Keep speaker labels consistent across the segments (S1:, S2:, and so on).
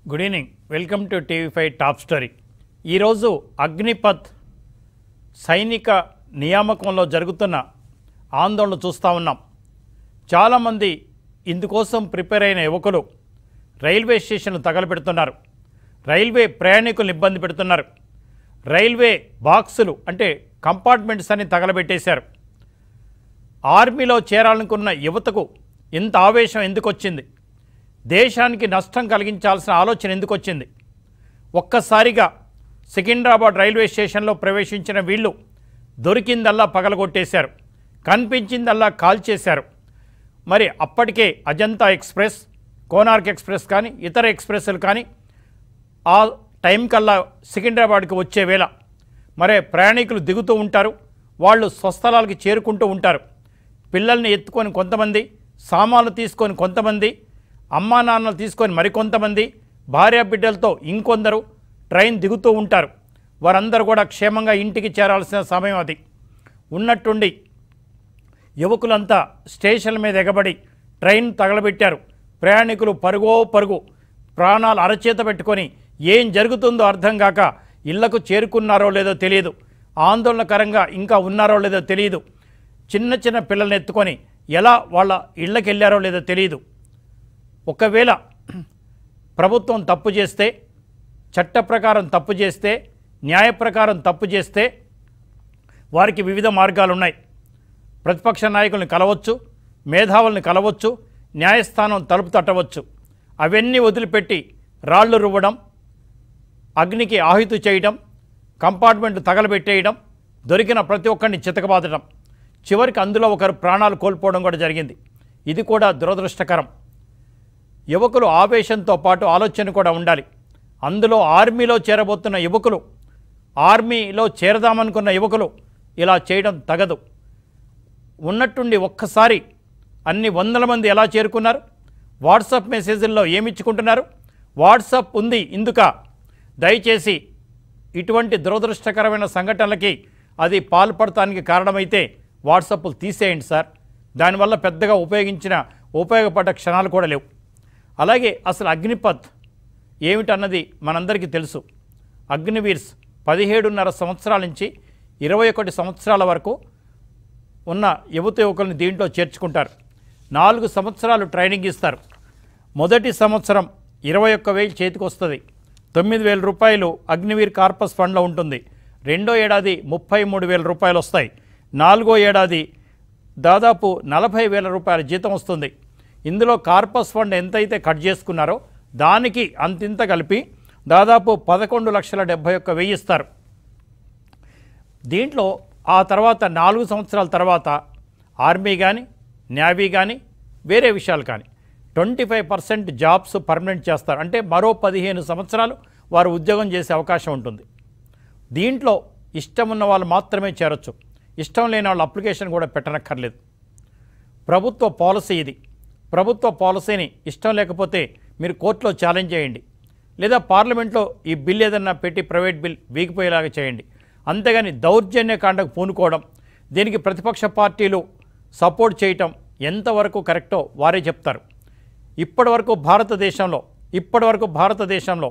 S1: Good evening welcome to TV five top story ఈరోజు అగ్నిపథ్ సైనిక నియామకంలో జరుగుతున్న ఆందోళన చూస్తూ ఉన్నాం చాలామంది ఇందుకోసం ప్రిపేర్ అయిన యువకులు రైల్వే స్టేషన్లు తగలబెడుతున్నారు రైల్వే ప్రయాణికులను ఇబ్బంది పెడుతున్నారు రైల్వే బాక్సులు అంటే కంపార్ట్మెంట్స్ అని తగలబెట్టేశారు ఆర్మీలో చేరాలనుకున్న యువతకు ఇంత ఆవేశం ఎందుకు వచ్చింది దేశానికి నష్టం కలిగించాల్సిన ఆలోచన ఎందుకు వచ్చింది ఒక్కసారిగా సికింద్రాబాద్ రైల్వే స్టేషన్లో ప్రవేశించిన వీళ్ళు దొరికిందల్లా పగలగొట్టేశారు కనిపించిందల్లా కాల్చేశారు మరి అప్పటికే అజంతా ఎక్స్ప్రెస్ కోనార్క్ ఎక్స్ప్రెస్ కానీ ఇతర ఎక్స్ప్రెస్లు కానీ ఆ టైం కల్లా సికింద్రాబాద్కి వచ్చే వేళ మరే ప్రయాణికులు దిగుతూ ఉంటారు వాళ్ళు స్వస్థలాలకి చేరుకుంటూ ఉంటారు పిల్లల్ని ఎత్తుకొని కొంతమంది సామాన్లు తీసుకొని కొంతమంది అమ్మా నాన్నలు తీసుకొని మరికొంతమంది భార్య బిడ్డలతో ఇంకొందరు ట్రైన్ దిగుతూ ఉంటారు వారందరూ కూడా క్షేమంగా ఇంటికి చేరాల్సిన సమయం అది ఉన్నట్టుండి యువకులంతా స్టేషన్ల మీద ఎగబడి ట్రైన్ తగలబెట్టారు ప్రయాణికులు పరుగో పరుగు ప్రాణాలు అరచేత పెట్టుకొని ఏం జరుగుతుందో అర్థం కాక ఇళ్లకు చేరుకున్నారో లేదో తెలియదు ఆందోళనకరంగా ఇంకా ఉన్నారో లేదో తెలియదు చిన్న చిన్న పిల్లల్ని ఎత్తుకొని ఎలా వాళ్ళ ఇళ్ళకి వెళ్ళారో లేదో తెలియదు ఒకవేళ ప్రభుత్వం తప్పు చేస్తే చట్ట ప్రకారం తప్పు చేస్తే న్యాయ ప్రకారం తప్పు చేస్తే వారికి వివిధ మార్గాలు ఉన్నాయి ప్రతిపక్ష నాయకుల్ని కలవచ్చు మేధావుల్ని కలవచ్చు న్యాయస్థానం తలుపు తట్టవచ్చు అవన్నీ వదిలిపెట్టి రాళ్ళు రువ్వడం అగ్నికి ఆహుతి చేయడం కంపార్ట్మెంట్ తగలబెట్టేయడం దొరికిన ప్రతి ఒక్కరిని చితకబాదడం చివరికి అందులో ఒకరు ప్రాణాలు కోల్పోవడం కూడా జరిగింది ఇది కూడా దురదృష్టకరం యువకులు ఆవేశంతో పాటు ఆలోచన కూడా ఉండాలి అందులో ఆర్మీలో చేరబోతున్న యువకులు ఆర్మీలో చేరదామనుకున్న యువకులు ఇలా చేయడం తగదు ఉన్నట్టుండి ఒక్కసారి అన్ని వందల మంది ఎలా చేరుకున్నారు వాట్సాప్ మెసేజ్ల్లో ఏమిచ్చుకుంటున్నారు వాట్సాప్ ఉంది ఇందుక దయచేసి ఇటువంటి దురదృష్టకరమైన సంఘటనలకి అది పాల్పడటానికి కారణమైతే వాట్సాప్లు తీసేయండి సార్ దానివల్ల పెద్దగా ఉపయోగించిన ఉపయోగపడ్డ క్షణాలు కూడా లేవు అలాగే అసలు అగ్నిపథ్ ఏమిటన్నది మనందరికీ తెలుసు అగ్నివీర్స్ పదిహేడున్నర సంవత్సరాల నుంచి ఇరవై ఒకటి సంవత్సరాల వరకు ఉన్న యువత యువకుల్ని దీంట్లో చేర్చుకుంటారు నాలుగు సంవత్సరాలు ట్రైనింగ్ ఇస్తారు మొదటి సంవత్సరం ఇరవై ఒక్క వేలు చేతికి వస్తుంది తొమ్మిది వేల రూపాయలు అగ్నివీర్ కార్పస్ ఫండ్లో ఉంటుంది రెండో ఏడాది ముప్పై మూడు వేల రూపాయలు వస్తాయి నాలుగో ఏడాది దాదాపు నలభై వేల రూపాయల జీతం వస్తుంది ఇందులో కార్పస్ ఫండ్ ఎంతైతే కట్ చేసుకున్నారో దానికి అంతింత కలిపి దాదాపు పదకొండు లక్షల డెబ్భై ఒక్క వెయ్యి ఇస్తారు దీంట్లో ఆ తర్వాత నాలుగు సంవత్సరాల తర్వాత ఆర్మీ కానీ నేవీ కానీ వేరే విషయాలు కానీ twenty five percent jobs permanent చేస్తారు అంటే మరో పదిహేను సంవత్సరాలు వారు ఉద్యోగం చేసే అవకాశం ఉంటుంది దీంట్లో ఇష్టం ఉన్న వాళ్ళు మాత్రమే చేరొచ్చు ఇష్టం లేని వాళ్ళు అప్లికేషన్ కూడా పెట్టనక్కర్లేదు ప్రభుత్వ పాలసీ ఇది ప్రభుత్వ పాలసీని ఇష్టం లేకపోతే మీరు కోర్టులో ఛాలెంజ్ చేయండి లేదా పార్లమెంట్లో ఈ బిల్ ఏదన్నా పెట్టి ప్రైవేట్ బిల్ వీగిపోయేలాగా చేయండి అంతేగాని దౌర్జన్యకాండకు పూనుకోవడం దీనికి ప్రతిపక్ష పార్టీలు సపోర్ట్ చేయటం ఎంతవరకు కరెక్టో వారే చెప్తారు ఇప్పటివరకు భారతదేశంలో ఇప్పటివరకు భారతదేశంలో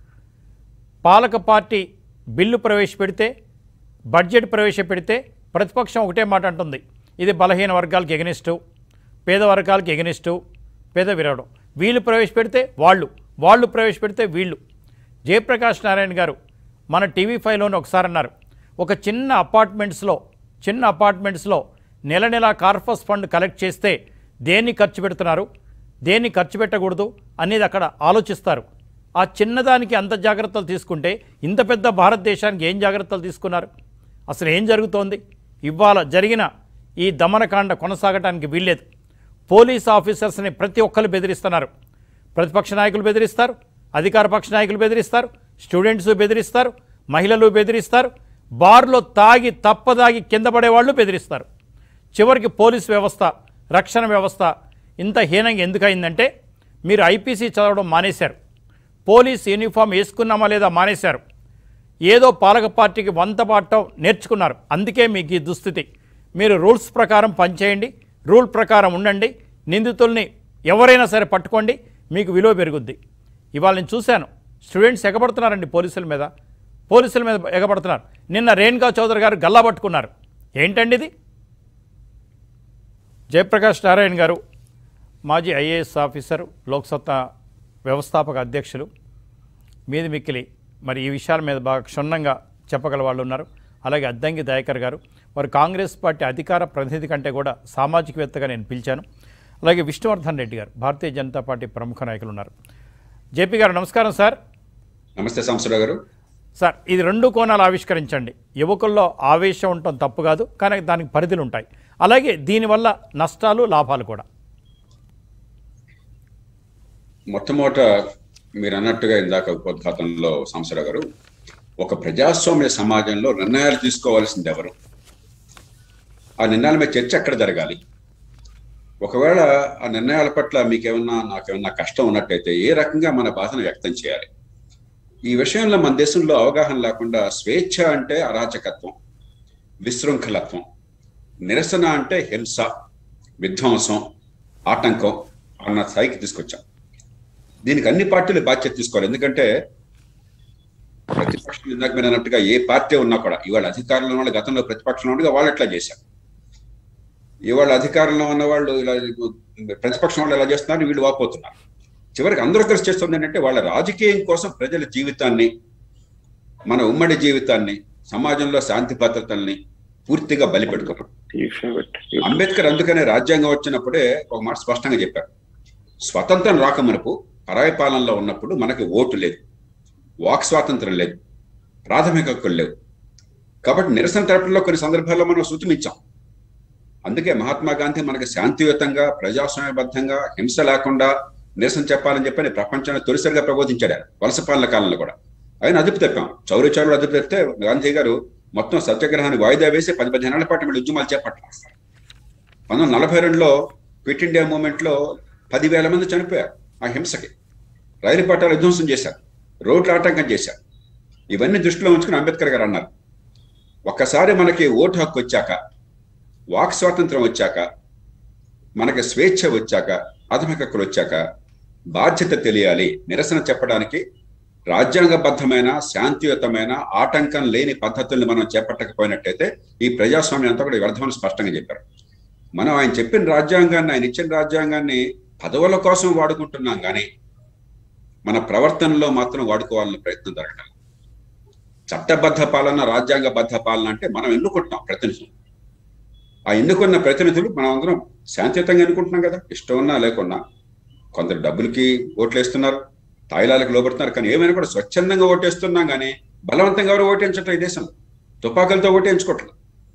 S1: పాలక పార్టీ బిల్లు ప్రవేశపెడితే బడ్జెట్ ప్రవేశపెడితే ప్రతిపక్షం ఒకటే మాట అంటుంది ఇది బలహీన వర్గాలకు ఎగనిస్టు పేద వర్గాలకు ఎగనిస్టు పేద విరవడం వీళ్ళు ప్రవేశపెడితే వాళ్ళు వాళ్ళు ప్రవేశపెడితే వీళ్ళు జయప్రకాష్ నారాయణ గారు మన టీవీ ఫైవ్లోనే ఒకసారి అన్నారు ఒక చిన్న అపార్ట్మెంట్స్లో చిన్న అపార్ట్మెంట్స్లో నెల నెల కార్పస్ ఫండ్ కలెక్ట్ చేస్తే దేన్ని ఖర్చు పెడుతున్నారు దేన్ని ఖర్చు పెట్టకూడదు అనేది అక్కడ ఆలోచిస్తారు ఆ చిన్నదానికి అంత జాగ్రత్తలు తీసుకుంటే ఇంత పెద్ద భారతదేశానికి ఏం జాగ్రత్తలు తీసుకున్నారు అసలు ఏం జరుగుతోంది ఇవాళ జరిగిన ఈ దమనకాండ కొనసాగటానికి వీల్లేదు పోలీస్ ఆఫీసర్స్ని ప్రతి ఒక్కరు బెదిరిస్తున్నారు ప్రతిపక్ష నాయకులు బెదిరిస్తారు అధికార పక్ష నాయకులు బెదిరిస్తారు స్టూడెంట్స్ బెదిరిస్తారు మహిళలు బెదిరిస్తారు బార్లో తాగి తప్పదాగి కింద పడేవాళ్ళు బెదిరిస్తారు చివరికి పోలీస్ వ్యవస్థ రక్షణ వ్యవస్థ ఇంత హీనంగా ఎందుకయిందంటే మీరు ఐపీసీ చదవడం మానేశారు పోలీస్ యూనిఫామ్ వేసుకున్నామా లేదా మానేశారు ఏదో పాలక పార్టీకి వంత పాడటం నేర్చుకున్నారు అందుకే మీకు ఈ దుస్థితి మీరు రూల్స్ ప్రకారం పనిచేయండి రూల్ ప్రకారం ఉండండి నిందితుల్ని ఎవరైనా సరే పట్టుకోండి మీకు విలువ పెరుగుద్ది ఇవాళ నేను చూశాను స్టూడెంట్స్ ఎగబడుతున్నారండి పోలీసుల మీద పోలీసుల మీద ఎగబడుతున్నారు నిన్న రేణుకా చౌదరి గారు గల్లా పట్టుకున్నారు ఏంటండి ఇది జయప్రకాష్ నారాయణ గారు మాజీ ఐఏఎస్ ఆఫీసర్ లోక్సత్తా వ్యవస్థాపక అధ్యక్షులు మీది మిక్కిలి మరి ఈ విషయాల మీద బాగా క్షుణ్ణంగా చెప్పగల వాళ్ళు ఉన్నారు అలాగే అద్దంకి దయాకర్ గారు వారు కాంగ్రెస్ పార్టీ అధికార ప్రతినిధి కంటే కూడా సామాజికవేత్తగా నేను పిలిచాను అలాగే విష్ణువర్ధన్ రెడ్డి గారు భారతీయ జనతా పార్టీ ప్రముఖ నాయకులు ఉన్నారు జేపీ గారు నమస్కారం సార్
S2: నమస్తే సాంబశివరావు గారు
S1: సార్ ఇది రెండు కోణాలు ఆవిష్కరించండి యువకుల్లో ఆవేశం ఉండటం తప్పు కాదు కానీ దానికి పరిధులు ఉంటాయి అలాగే దీనివల్ల నష్టాలు లాభాలు కూడా
S2: మొట్టమొదట మీరు అన్నట్టుగా ఇందాక ఉపోద్ఘాతంలో సాంబశివరావు గారు ఒక ప్రజాస్వామ్య సమాజంలో నిర్ణయాలు తీసుకోవాల్సింది ఎవరు ఆ నిర్ణయాల మీద చర్చ ఎక్కడ జరగాలి ఒకవేళ ఆ నిర్ణయాల పట్ల మీకేమన్నా నాకేమన్నా కష్టం ఉన్నట్టయితే ఏ రకంగా మన బాధను వ్యక్తం చేయాలి ఈ విషయంలో మన దేశంలో అవగాహన లేకుండా స్వేచ్ఛ అంటే అరాచకత్వం విశృంఖలత్వం నిరసన అంటే హింస విధ్వంసం ఆటంకం అన్న స్థాయికి తీసుకొచ్చాం దీనికి అన్ని పార్టీలు బాధ్యత తీసుకోవాలి ఎందుకంటే ప్రతిపక్షం ఇందాక మీరు అన్నట్టుగా ఏ పార్టీ ఉన్నా కూడా ఇవాళ అధికారంలో ఉన్న వాళ్ళు గతంలో ప్రతిపక్షంలో ఉండగా వాళ్ళు ఎట్లా చేశారు ఇవాళ అధికారంలో ఉన్న వాళ్ళు ఇలా ప్రతిపక్షం వాళ్ళు ఎలా చేస్తున్నారు వీళ్ళు వాపోతున్నారు చివరికి అందరూ కలిసి చేస్తుంది ఏంటంటే వాళ్ళ రాజకీయం కోసం ప్రజల జీవితాన్ని మన ఉమ్మడి జీవితాన్ని సమాజంలో శాంతి భద్రతల్ని పూర్తిగా బలిపెట్టుకున్నాం అంబేద్కర్ అందుకనే రాజ్యాంగం వచ్చినప్పుడే ఒక మాట స్పష్టంగా చెప్పారు స్వతంత్రం రాకమునపు పరాయి పాలనలో ఉన్నప్పుడు మనకి ఓటు లేదు వాక్ స్వాతంత్రం లేదు ప్రాథమిక హక్కులు లేవు కాబట్టి నిరసన తెరపడంలో కొన్ని సందర్భాల్లో మనం సూచమించాం అందుకే మహాత్మా గాంధీ మనకి శాంతియుతంగా ప్రజాస్వామ్యబద్ధంగా హింస లేకుండా నిరసన చెప్పాలని చెప్పని ప్రపంచాన్ని తొలిసారిగా ప్రబోధించాడు ఆయన వలస పాలన కాలంలో కూడా ఆయన అదుపు తెప్పాం చౌరీ చౌరులు అదుపు తెప్పితే గాంధీ గారు మొత్తం సత్యాగ్రహాన్ని వాయిదా వేసి పది పదిహేను ఏళ్ల పాటు మళ్ళీ ఉద్యమాలు చేపట్టారు పంతొమ్మిది వందల నలభై రెండులో క్విట్ ఇండియా మూమెంట్ లో పదివేల మంది చనిపోయారు ఆ హింసకి రైలు పట్టాలు విధ్వంసం చేశారు రోడ్లు ఆటంకం చేశారు ఇవన్నీ దృష్టిలో ఉంచుకుని అంబేద్కర్ గారు అన్నారు ఒక్కసారి మనకి ఓటు హక్కు వచ్చాక వాక్ స్వాతంత్రం వచ్చాక మనకి స్వేచ్ఛ వచ్చాక ప్రాథమిక హక్కులు వచ్చాక బాధ్యత తెలియాలి నిరసన చెప్పడానికి రాజ్యాంగబద్ధమైన శాంతియుతమైన ఆటంకం లేని పద్ధతుల్ని మనం చేపట్టకపోయినట్టయితే ఈ ప్రజాస్వామ్యం అంతా కూడా వ్యర్థమని స్పష్టంగా చెప్పారు మనం ఆయన చెప్పిన రాజ్యాంగాన్ని ఆయన ఇచ్చిన రాజ్యాంగాన్ని పదవుల కోసం వాడుకుంటున్నాం కానీ మన ప్రవర్తనలో మాత్రం వాడుకోవాలన్న ప్రయత్నం జరగడం చట్టబద్ధ పాలన రాజ్యాంగబద్ధ పాలన అంటే మనం ఎన్నుకుంటున్నాం ప్రతినిధులు ఆ ఎన్నుకున్న ప్రతినిధులు మనం అందరం శాంతియుతంగా ఎన్నుకుంటున్నాం కదా ఇష్టం ఉన్నా లేకున్నా కొందరు డబ్బులకి ఓట్లు వేస్తున్నారు తాయిలాలకు లోపడుతున్నారు కానీ ఏమైనా కూడా స్వచ్ఛందంగా ఓటేస్తున్నాం కానీ బలవంతంగా ఎవరు ఓటేయించట్లేదు ఈ దేశంలో తుపాకులతో ఓటేయించుకోవట్లేదు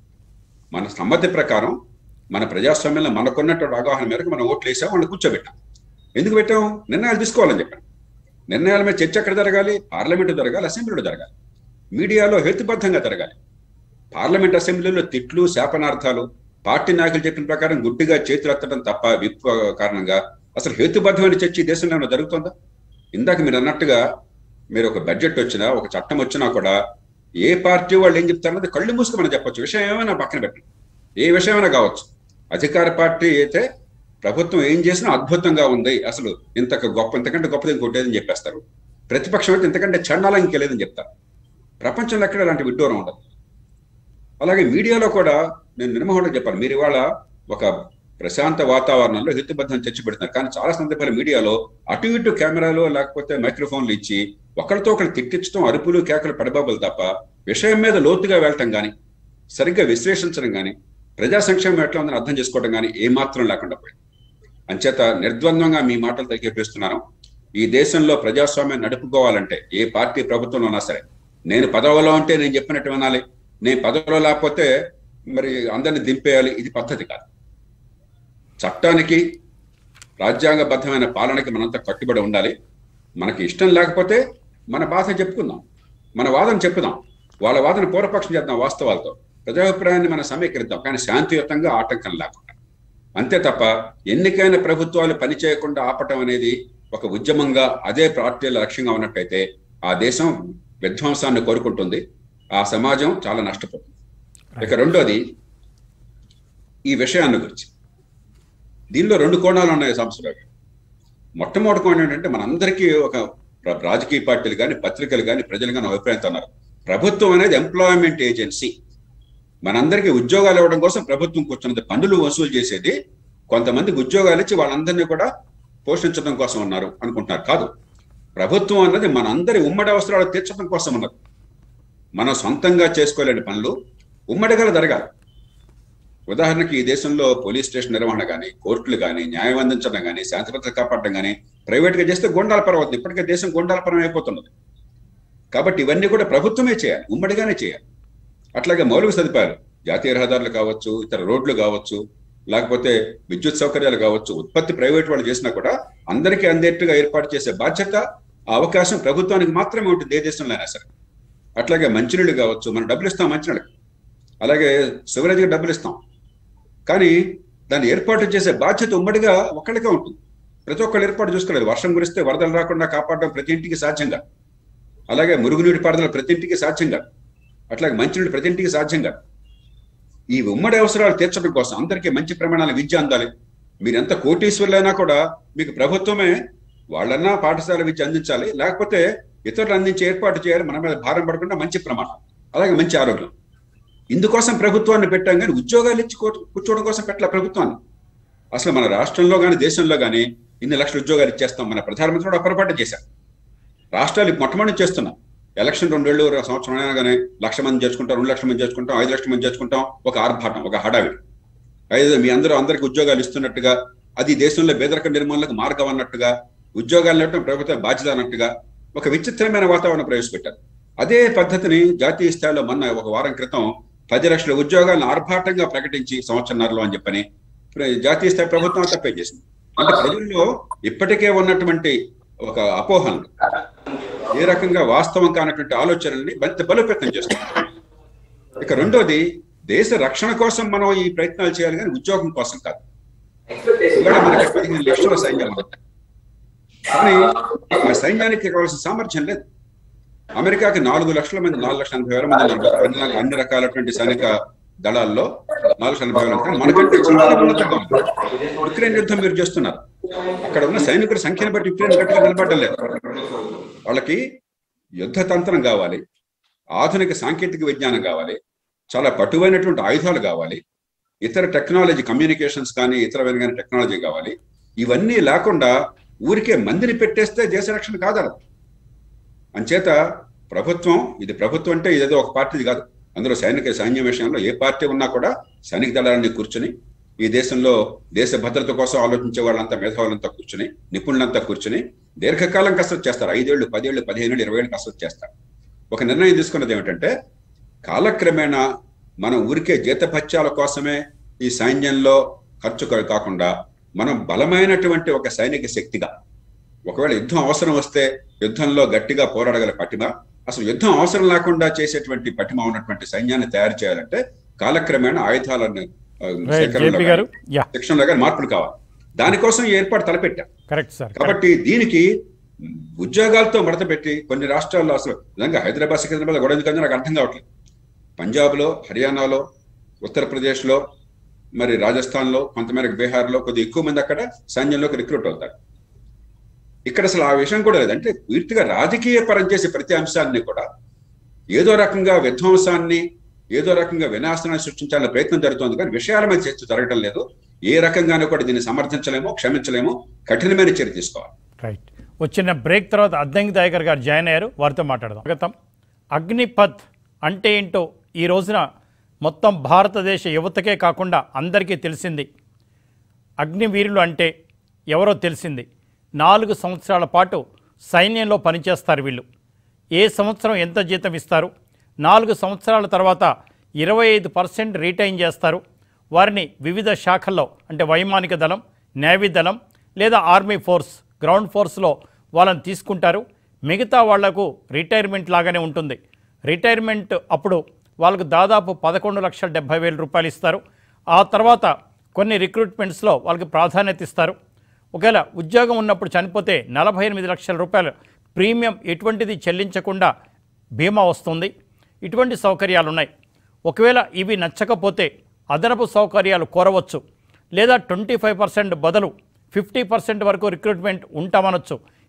S2: మన సమ్మతి ప్రకారం మన ప్రజాస్వామ్యంలో మనకున్నటువంటి అవగాహన మేరకు మనం ఓట్లు వేసాం వాళ్ళని కూర్చోబెట్టాం ఎందుకు పెట్టాం నిర్ణయాలు తీసుకోవాలని చెప్పాను నిర్ణయాల మీద చర్చ ఎక్కడ జరగాలి పార్లమెంటు జరగాలి అసెంబ్లీలో జరగాలి మీడియాలో హేతుబద్ధంగా జరగాలి పార్లమెంట్ అసెంబ్లీలో తిట్లు శాపనార్థాలు పార్టీ నాయకులు చెప్పిన ప్రకారం గుడ్డిగా చేతులు ఎత్తడం తప్ప విప్ కారణంగా అసలు హేతుబద్ధమైన చర్చ ఈ దేశంలో ఏమైనా జరుగుతుందా ఇందాక మీరు అన్నట్టుగా మీరు ఒక బడ్జెట్ వచ్చినా ఒక చట్టం వచ్చినా కూడా ఏ పార్టీ వాళ్ళు ఏం చెప్తారన్నది కళ్ళు మూసుకు మనం చెప్పొచ్చు విషయం ఏమైనా పక్కన పెట్టండి ఏ విషయమైనా కావచ్చు అధికార పార్టీ అయితే ప్రభుత్వం ఏం చేసినా అద్భుతంగా ఉంది అసలు ఇంతకు గొప్ప ఇంతకంటే గొప్పది ఇంకోటేదని చెప్పేస్తారు ప్రతిపక్షం అయితే ఇంతకంటే చండాలం ఇంకెలేదని చెప్తారు ప్రపంచంలో ఎక్కడ అలాంటి విడ్డూరం ఉండదు అలాగే మీడియాలో కూడా నేను నిర్మోహంలో చెప్పాను మీరు ఇవాళ ఒక ప్రశాంత వాతావరణంలో హేతుబద్ధం చర్చ పెడుతున్నారు కానీ చాలా సందర్భాలు మీడియాలో అటు ఇటు కెమెరాలు లేకపోతే మైక్రోఫోన్లు ఇచ్చి ఒకరితో ఒకరు తిట్టించడం అరుపులు కేకలు పెడబాబులు తప్ప విషయం మీద లోతుగా వెళ్ళటం కానీ సరిగ్గా విశ్లేషించడం కానీ ప్రజా సంక్షేమం ఎట్లా ఉందని అర్థం చేసుకోవడం కానీ ఏమాత్రం లేకుండా పోయింది అంచేత నిర్ద్వంద్వంగా మీ మాటలు తగ్గిపిస్తున్నాను ఈ దేశంలో ప్రజాస్వామ్యం నడుపుకోవాలంటే ఏ పార్టీ ప్రభుత్వంలో ఉన్నా సరే నేను పదవిలో ఉంటే నేను చెప్పినట్టు వినాలి నేను పదవిలో లేకపోతే మరి అందరిని దింపేయాలి ఇది పద్ధతి కాదు చట్టానికి రాజ్యాంగబద్ధమైన పాలనకి మనంతా కట్టుబడి ఉండాలి మనకి ఇష్టం లేకపోతే మన బాధ చెప్పుకుందాం మన వాదన చెప్పుదాం వాళ్ళ వాదన పూర్వపక్షం చేద్దాం వాస్తవాలతో ప్రజాభిప్రాయాన్ని మనం సమీకరిద్దాం కానీ శాంతియుతంగా ఆటంకం లేకుండా అంతే తప్ప ఎన్నికైన ప్రభుత్వాలు పనిచేయకుండా ఆపటం అనేది ఒక ఉద్యమంగా అదే పార్టీల లక్ష్యంగా ఉన్నట్టయితే ఆ దేశం విధ్వంసాన్ని కోరుకుంటుంది ఆ సమాజం చాలా నష్టపోతుంది ఇక రెండోది ఈ విషయాన్ని గురించి దీనిలో రెండు కోణాలు ఉన్నాయి సంస్థలో మొట్టమొదటి కోణం ఏంటంటే మనందరికీ ఒక ప్ర- రాజకీయ పార్టీలు కానీ పత్రికలు కానీ ప్రజలు కానీ అభిప్రాయంతో ఉన్నారు ప్రభుత్వం అనేది ఎంప్లాయ్మెంట్ ఏజెన్సీ మనందరికీ ఉద్యోగాలు ఇవ్వడం కోసం ప్రభుత్వం కూర్చున్నది పన్నులు వసూలు చేసేది కొంతమందికి ఉద్యోగాలు ఇచ్చి వాళ్ళందరినీ కూడా పోషించడం కోసం ఉన్నారు అనుకుంటున్నారు కాదు ప్రభుత్వం అన్నది మనందరి ఉమ్మడి అవసరాలు తీర్చడం కోసం ఉన్నది మనం సొంతంగా చేసుకోలేని పనులు ఉమ్మడిగా జరగాలి ఉదాహరణకి ఈ దేశంలో పోలీస్ స్టేషన్ నిర్వహణ కానీ కోర్టులు కానీ న్యాయం అందించడం కానీ శాంతి భద్రత కాపాడడం కానీ ప్రైవేట్గా చేస్తే గొండాల పరం అవుతుంది ఇప్పటికే దేశం గొండాల పరం అయిపోతున్నది కాబట్టి ఇవన్నీ కూడా ప్రభుత్వమే చేయాలి ఉమ్మడిగానే చేయాలి అట్లాగే మౌలిక సదుపాయాలు జాతీయ రహదారులు కావచ్చు ఇతర రోడ్లు కావచ్చు లేకపోతే విద్యుత్ సౌకర్యాలు కావచ్చు ఉత్పత్తి ప్రైవేట్ వాళ్ళు చేసినా కూడా అందరికీ అందేట్టుగా ఏర్పాటు చేసే బాధ్యత ఆ అవకాశం ప్రభుత్వానికి మాత్రమే ఉంటుంది ఏ దేశంలో అయినా సరే అట్లాగే మంచినీళ్ళు కావచ్చు మనం డబ్బులు ఇస్తాం మంచినీళ్ళకి అలాగే సివరేజ్కి డబ్బులు ఇస్తాం కానీ దాన్ని ఏర్పాటు చేసే బాధ్యత ఉమ్మడిగా ఒక్కడికే ఉంటుంది ప్రతి ఒక్కళ్ళు ఏర్పాటు చూసుకోలేదు వర్షం కురిస్తే వరదలు రాకుండా కాపాడడం ప్రతి ఇంటికి సాధ్యంగా అలాగే మురుగునీటి పారుదల ప్రతి ఇంటికి సాధ్యంగా అట్లాగే మంచినీళ్ళు ప్రతి ఇంటికి సాధ్యంగా ఈ ఉమ్మడి అవసరాలు తీర్చడం కోసం అందరికీ మంచి ప్రమాణాల విద్య అందాలి మీరు ఎంత కోటీశ్వరులైనా కూడా మీకు ప్రభుత్వమే వాళ్ళన్నా పాఠశాల విద్య అందించాలి లేకపోతే ఇతరులు అందించే ఏర్పాటు చేయాలి మన మీద భారం పడకుండా మంచి ప్రమాణం అలాగే మంచి ఆరోగ్యం ఇందుకోసం ప్రభుత్వాన్ని పెట్టాం కానీ ఉద్యోగాలు ఇచ్చి కూ- కూర్చోవడం కోసం పెట్టలే ప్రభుత్వాన్ని అసలు మన రాష్ట్రంలో కానీ దేశంలో కానీ ఇన్ని లక్షల ఉద్యోగాలు ఇచ్చేస్తాం మన ప్రధానమంత్రి కూడా పొరపాటు చేశారు రాష్ట్రాలు మొట్టమొదటి చేస్తున్నాం ఎలక్షన్ రెండేళ్ళు సంవత్సరం అయినా కానీ లక్ష మంది చేసుకుంటాం రెండు లక్షల మంది చేసుకుంటాం ఐదు లక్షల మంది చేసుకుంటాం ఒక ఆర్భాటం ఒక హడావిడి ఐదు మీ అందరూ అందరికి ఉద్యోగాలు ఇస్తున్నట్టుగా అది దేశంలో పేదరిక నిర్మూలనకు మార్గం అన్నట్టుగా ఉద్యోగాలు ఇవ్వడం ప్రభుత్వ బాధ్యత అన్నట్టుగా ఒక విచిత్రమైన వాతావరణం ప్రవేశపెట్టారు అదే పద్ధతిని జాతీయ స్థాయిలో మొన్న ఒక వారం క్రితం పది లక్షల ఉద్యోగాలను ఆర్భాటంగా ప్రకటించి సంవత్సరాల్లో అని చెప్పని ప్ర- జాతీయ స్థాయి ప్రభుత్వం తప్పే చేసింది అంటే ప్రజల్లో ఇప్పటికే ఉన్నటువంటి ఒక అపోహలను ఏ రకంగా వాస్తవం కానటువంటి ఆలోచనల్ని మరింత బలోపేతం చేస్తుంది ఇక రెండోది దేశ రక్షణ కోసం మనం ఈ ప్రయత్నాలు చేయాలి కానీ ఉద్యోగం కోసం కాదు ఇవాళ మనకి పదిహేను లక్షల సైన్యం ఉంది. కానీ ఆ సైన్యానికి కావాల్సిన సామర్థ్యం లేదు అమెరికాకి నాలుగు లక్షల మంది నాలుగు లక్షల ఎనభై వేల మంది ఉన్నారు. అన్ని అన్ని రకాలటువంటి సైనిక దళాల్లో నాలుగు లక్షల ఎనభై వేల మంది కానీ మనకంటే చాలా ఉన్నతంగా ఉంది ఉక్రెయిన్ యుద్ధం మీరు చేస్తున్నారు అక్కడ ఉన్న సైనికుల సంఖ్యను బట్టి ఉక్రెయిన్ గట్టిగా నిలబడడం లేదు వాళ్ళకి యుద్ధ తంత్రం కావాలి ఆధునిక సాంకేతిక విజ్ఞానం కావాలి చాలా పటువైనటువంటి ఆయుధాలు కావాలి ఇతర టెక్నాలజీ కమ్యూనికేషన్స్ కానీ ఇతరమైన కానీ టెక్నాలజీ కావాలి ఇవన్నీ లేకుండా ఊరికే మందిని పెట్టేస్తే దేశ రక్షణ కాదల అంచేత ప్రభుత్వం ఇది ప్రభుత్వం అంటే ఇదేదో ఒక పార్టీది కాదు అందులో సైనిక సైన్యం విషయంలో ఏ పార్టీ ఉన్నా కూడా సైనిక దళాలని కూర్చుని ఈ దేశంలో దేశ భద్రత కోసం ఆలోచించే వాళ్ళంతా మేధావులంతా కూర్చుని నిపుణులంతా కూర్చుని దీర్ఘకాలం కసరత్తు చేస్తారు ఐదేళ్లు పదేళ్లు పదిహేను ఏళ్ళు ఇరవై ఏళ్ళు కసరత్తు చేస్తారు ఒక నిర్ణయం తీసుకున్నది ఏమిటంటే కాలక్రమేణా మనం ఊరికే జీతభత్యాల కోసమే ఈ సైన్యంలో ఖర్చు కా- కాకుండా మనం బలమైనటువంటి ఒక సైనిక శక్తిగా ఒకవేళ యుద్ధం అవసరం వస్తే యుద్ధంలో గట్టిగా పోరాడగల పటిమ అసలు యుద్ధం అవసరం లేకుండా చేసేటువంటి పటిమ ఉన్నటువంటి సైన్యాన్ని తయారు చేయాలంటే కాలక్రమేణా ఆయుధాలను ఆ,
S1: రైట్
S2: సేకరణలో
S1: జేపీ గారు యా
S2: శిక్షణలో కానీ మార్పులు కావాలి దానికోసం ఈ ఏర్పాటు తలపెట్టాం
S1: కరెక్ట్ సార్
S2: కాబట్టి దీనికి ఉద్యోగాలతో మడత పెట్టి కొన్ని రాష్ట్రాల్లో అసలు నిజంగా హైదరాబాద్ సికింద్రాబాద్ గొడవ ఎందుకంటే నాకు అర్థం కావట్లేదు పంజాబ్లో హర్యానాలో ఉత్తరప్రదేశ్లో మరి రాజస్థాన్లో కొంతమేరకు బీహార్లో కొద్దిగా ఎక్కువ మంది అక్కడ సైన్యంలోకి రిక్రూట్ అవుతారు ఇక్కడ అసలు ఆ విషయం కూడా లేదు అంటే పూర్తిగా రాజకీయ పరం చేసే ప్రతి అంశాన్ని కూడా ఏదో రకంగా విధ్వంసాన్ని ఏదో రకంగా వినాశనాన్ని సృష్టించాలనే ప్రయత్నం జరుగుతోంది కానీ విషయాల మీద చర్చ జరగడం లేదు ఏ రకంగానూ కూడా దీన్ని సమర్థించలేమో క్షమించలేమో కఠినమైన చర్య తీసుకోవాలి
S1: రైట్ వచ్చిన బ్రేక్ తర్వాత అద్దంకి దయాకర్ గారు జాయిన్ అయ్యారు వారితో మాట్లాడదాం స్వాగతం అగ్నిపథ్ అంటే ఏంటో ఈ రోజున మొత్తం భారతదేశ యువతకే కాకుండా అందరికీ తెలిసింది అగ్నివీరులు అంటే ఎవరో తెలిసింది నాలుగు సంవత్సరాల పాటు సైన్యంలో పనిచేస్తారు వీళ్ళు ఏ సంవత్సరం ఎంత జీతం ఇస్తారు నాలుగు సంవత్సరాల తర్వాత ఇరవై ఐదు పర్సెంట్ రీటైన్ చేస్తారు వారిని వివిధ శాఖల్లో అంటే వైమానిక దళం నేవీ దళం లేదా ఆర్మీ ఫోర్స్ గ్రౌండ్ ఫోర్స్లో వాళ్ళని తీసుకుంటారు మిగతా వాళ్లకు రిటైర్మెంట్ లాగానే ఉంటుంది రిటైర్మెంట్ అప్పుడు వాళ్ళకు దాదాపు పదకొండు లక్షల డెబ్బై వేల రూపాయలు ఇస్తారు ఆ తర్వాత కొన్ని రిక్రూట్మెంట్స్లో వాళ్ళకి ప్రాధాన్యత ఇస్తారు ఒకవేళ ఉద్యోగం ఉన్నప్పుడు చనిపోతే నలభై ఎనిమిది లక్షల రూపాయలు ప్రీమియం ఎటువంటిది చెల్లించకుండా బీమా వస్తుంది ఇటువంటి సౌకర్యాలు ఉన్నాయి ఒకవేళ ఇవి నచ్చకపోతే అదనపు సౌకర్యాలు కోరవచ్చు లేదా ట్వంటీ ఫైవ్ పర్సెంట్ బదులు ఫిఫ్టీ పర్సెంట్ వరకు రిక్రూట్మెంట్ ఉంటామనొచ్చు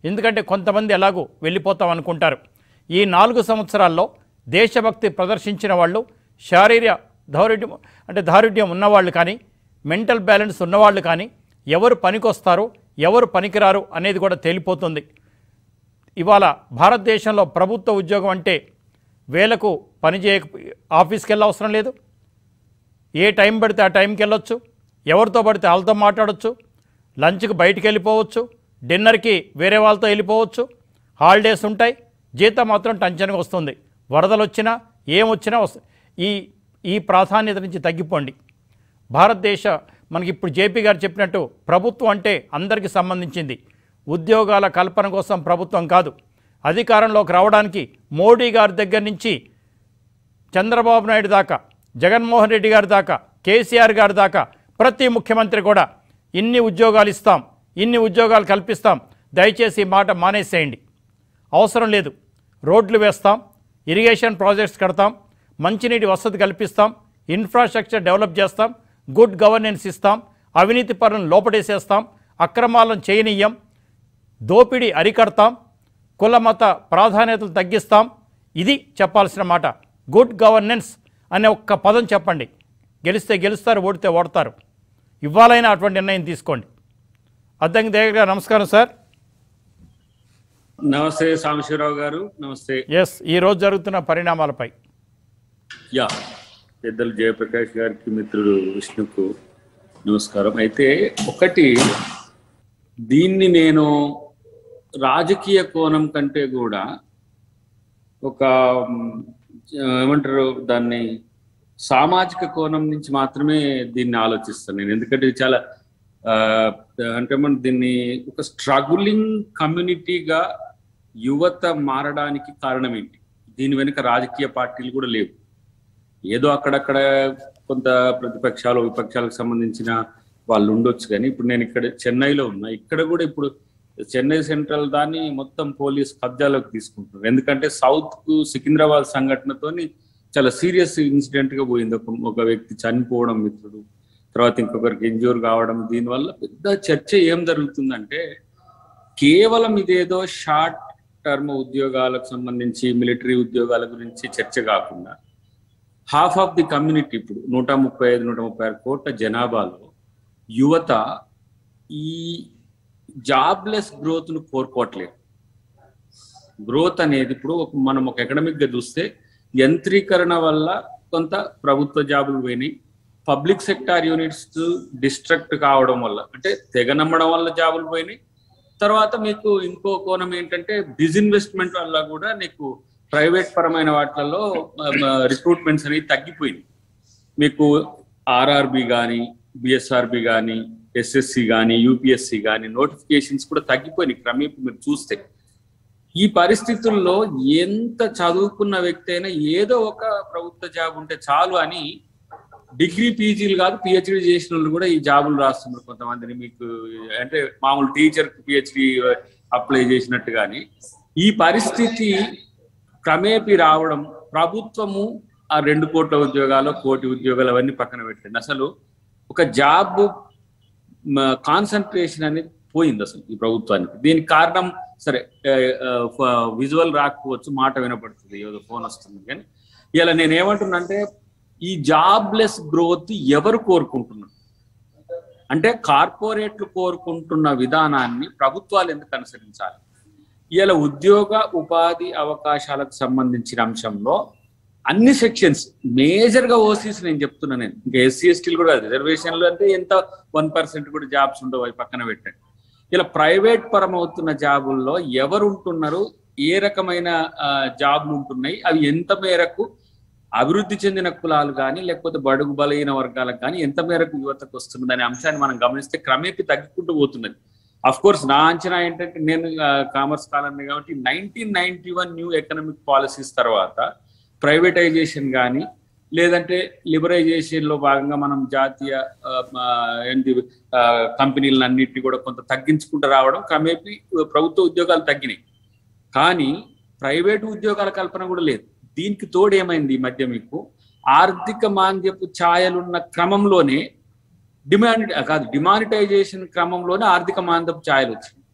S1: ఎందుకంటే కొంతమంది ఎలాగూ వెళ్ళిపోతాం అనుకుంటారు ఈ నాలుగు సంవత్సరాల్లో దేశభక్తి ప్రదర్శించిన వాళ్ళు శారీర దౌర్ఢ్యం అంటే దారుఢ్యం ఉన్నవాళ్ళు కానీ మెంటల్ బ్యాలెన్స్ ఉన్నవాళ్ళు కానీ ఎవరు పనికొస్తారు ఎవరు పనికిరారు అనేది కూడా తేలిపోతుంది ఇవాళ భారతదేశంలో ప్రభుత్వ ఉద్యోగం అంటే వేలకు పని చేయక ఆఫీస్కి వెళ్ళ అవసరం లేదు ఏ టైం పడితే ఆ టైంకి వెళ్ళొచ్చు ఎవరితో పడితే వాళ్ళతో మాట్లాడొచ్చు లంచ్కి బయటికి వెళ్ళిపోవచ్చు డిన్నర్కి వేరే వాళ్ళతో వెళ్ళిపోవచ్చు హాలిడేస్ ఉంటాయి జీతం మాత్రం టెన్షన్గా వస్తుంది వరదలు వచ్చినా ఏమొచ్చినా వస్తుంది ఈ ఈ ప్రాధాన్యత నుంచి తగ్గిపోండి భారతదేశ మనకి ఇప్పుడు జేపీ గారు చెప్పినట్టు ప్రభుత్వం అంటే అందరికీ సంబంధించింది ఉద్యోగాల కల్పన కోసం ప్రభుత్వం కాదు అధికారంలోకి రావడానికి మోడీ గారి దగ్గర నుంచి చంద్రబాబు నాయుడు దాకా జగన్మోహన్ రెడ్డి గారి దాకా కేసీఆర్ గారి దాకా ప్రతి ముఖ్యమంత్రి కూడా ఇన్ని ఉద్యోగాలు ఇస్తాం ఇన్ని ఉద్యోగాలు కల్పిస్తాం దయచేసి ఈ మాట మానేసేయండి అవసరం లేదు రోడ్లు వేస్తాం ఇరిగేషన్ ప్రాజెక్ట్స్ కడతాం మంచినీటి వసతి కల్పిస్తాం ఇన్ఫ్రాస్ట్రక్చర్ డెవలప్ చేస్తాం గుడ్ గవర్నెన్స్ ఇస్తాం అవినీతి పరులను లోపడేసేస్తాం అక్రమాలను చేయనీయం దోపిడీ అరికడతాం కుల మత ప్రాధాన్యతలు తగ్గిస్తాం ఇది చెప్పాల్సిన మాట గుడ్ గవర్నెన్స్ అనే ఒక్క పదం చెప్పండి గెలిస్తే గెలుస్తారు ఓడితే ఓడతారు ఇవ్వాలైనా అటువంటి నిర్ణయం తీసుకోండి అద్దంకి దగ్గర నమస్కారం సార్
S3: నమస్తే సాంబశివరావు గారు నమస్తే
S1: ఎస్ ఈరోజు జరుగుతున్న పరిణామాలపై
S3: యా పెద్దలు జయప్రకాష్ గారికి మిత్రుడు విష్ణుకు నమస్కారం అయితే ఒకటి దీన్ని నేను రాజకీయ కోణం కంటే కూడా ఒక మ్, ఏమంటారు దాన్ని సామాజిక కోణం నుంచి మాత్రమే దీన్ని ఆలోచిస్తాను నేను ఎందుకంటే ఇది చాలా ఆ, అంటే మనం దీన్ని ఒక స్ట్రగులింగ్ కమ్యూనిటీగా యువత మారడానికి కారణం ఏంటి దీని వెనుక రాజకీయ పార్టీలు కూడా లేవు ఏదో అక్కడక్కడ కొంత ప్రతిపక్షాలు విపక్షాలకు సంబంధించిన వాళ్ళు ఉండొచ్చు కానీ ఇప్పుడు నేను ఇక్కడ చెన్నైలో ఉన్నా ఇక్కడ కూడా ఇప్పుడు చెన్నై సెంట్రల్ దాన్ని మొత్తం పోలీస్ కబ్జాలోకి తీసుకుంటున్నారు ఎందుకంటే సౌత్ కు సికింద్రాబాద్ సంఘటనతోని చాలా సీరియస్ ఇన్సిడెంట్ గా పోయింది ఒక ఒక వ్యక్తి చనిపోవడం మిత్రుడు తర్వాత ఇంకొకరికి ఇంజూర్ కావడం దీనివల్ల పెద్ద చర్చ ఏం జరుగుతుందంటే కేవలం ఇదేదో షార్ట్ టర్మ్ ఉద్యోగాలకు సంబంధించి మిలిటరీ ఉద్యోగాల గురించి చర్చ కాకుండా హాఫ్ ఆఫ్ ది కమ్యూనిటీ ఇప్పుడు నూట ముప్పై ఐదు నూట ముప్పై ఆరు కోట్ల జనాభాలో యువత ఈ జాబ్లెస్ గ్రోత్ ను కోరుకోవట్లేదు గ్రోత్ అనేది ఇప్పుడు ఒక- మనం ఒక ఎకడమిక్ గా చూస్తే యంత్రీకరణ వల్ల కొంత ప్రభుత్వ జాబులు పోయినాయి పబ్లిక్ సెక్టార్ యూనిట్స్ డిస్ట్రక్ట్ కావడం వల్ల అంటే తెగ నమ్మడం వల్ల జాబులు పోయినాయి తర్వాత మీకు ఇంకో కోణం ఏంటంటే డిజిన్వెస్ట్మెంట్ వల్ల కూడా నీకు ప్రైవేట్ పరమైన వాటిలలో రిక్రూట్మెంట్స్ అనేవి తగ్గిపోయినాయి మీకు ఆర్ఆర్బి కానీ బిఎస్ఆర్బి కానీ ఎస్ఎస్సి కానీ యూపీఎస్సి కానీ నోటిఫికేషన్స్ కూడా తగ్గిపోయినాయి క్రమేపీ మీరు చూస్తే ఈ పరిస్థితుల్లో ఎంత చదువుకున్న వ్యక్తి అయినా ఏదో ఒక ప్రభుత్వ జాబ్ ఉంటే చాలు అని డిగ్రీ పీజీలు కాదు పిహెచ్డి చేసిన వాళ్ళు కూడా ఈ జాబులు రాస్తున్నారు కొంతమందిని మీకు అంటే మామూలు టీచర్ పిహెచ్డి అప్లై చేసినట్టు కానీ ఈ పరిస్థితి క్రమేపీ రావడం ప్రభుత్వము ఆ రెండు కోట్ల ఉద్యోగాలు కోటి ఉద్యోగాలు అవన్నీ పక్కన పెట్టండి అసలు ఒక జాబ్ కాన్సన్ట్రేషన్ అనేది పోయింది అసలు ఈ ప్రభుత్వానికి దీనికి కారణం సరే విజువల్ రాకపోవచ్చు మాట వినపడుతుంది ఏదో ఫోన్ వస్తుంది కానీ ఇలా నేను ఏమంటున్నా అంటే ఈ జాబ్లెస్ గ్రోత్ ఎవరు కోరుకుంటున్నారు అంటే కార్పొరేట్లు కోరుకుంటున్న విధానాన్ని ప్రభుత్వాలు ఎందుకు అనుసరించాలి ఇలా ఉద్యోగ ఉపాధి అవకాశాలకు సంబంధించిన అంశంలో అన్ని సెక్షన్స్ మేజర్ గా ఓసీస్ నేను చెప్తున్నా నేను ఇంకా ఎస్సీ ఎస్టీలు కూడా రిజర్వేషన్లు అంటే ఎంత వన్ పర్సెంట్ కూడా జాబ్స్ ఉండవు అవి పక్కన పెట్టండి ఇలా ప్రైవేట్ పరం అవుతున్న జాబుల్లో ఎవరు ఉంటున్నారు ఏ రకమైన ఆ, జాబ్లు ఉంటున్నాయి అవి ఎంత మేరకు అభివృద్ధి చెందిన కులాలు కానీ లేకపోతే బడుగు బలహీన వర్గాలకు కానీ ఎంత మేరకు యువతకు వస్తున్నది అనే అంశాన్ని మనం గమనిస్తే క్రమేపీ తగ్గుకుంటూ పోతున్నది అఫ్ కోర్స్ నా అంచనా ఏంటంటే నేను కామర్స్ కాలంలో కాబట్టి nineteen ninety one new economic policies తర్వాత ప్రైవేటైజేషన్ కానీ లేదంటే లిబరైజేషన్ లో భాగంగా మనం జాతీయ ఆ, ఆ, ఏంటి కంపెనీలను అన్నిటిని కూడా కొంత తగ్గించుకుంటూ రావడం క్రమేపీ ప్రభుత్వ ఉద్యోగాలు తగ్గినాయి కానీ ప్రైవేటు ఉద్యోగాల కల్పన కూడా లేదు దీనికి తోడు ఏమైంది ఈ మధ్య మీకు ఆర్థిక మాంద్యపు ఛాయలున్న క్రమంలోనే డిమాండ్ కాదు డిమానిటైజేషన్ క్రమంలోనే ఆర్థిక మాంద్యపు ఛాయలు వచ్చింది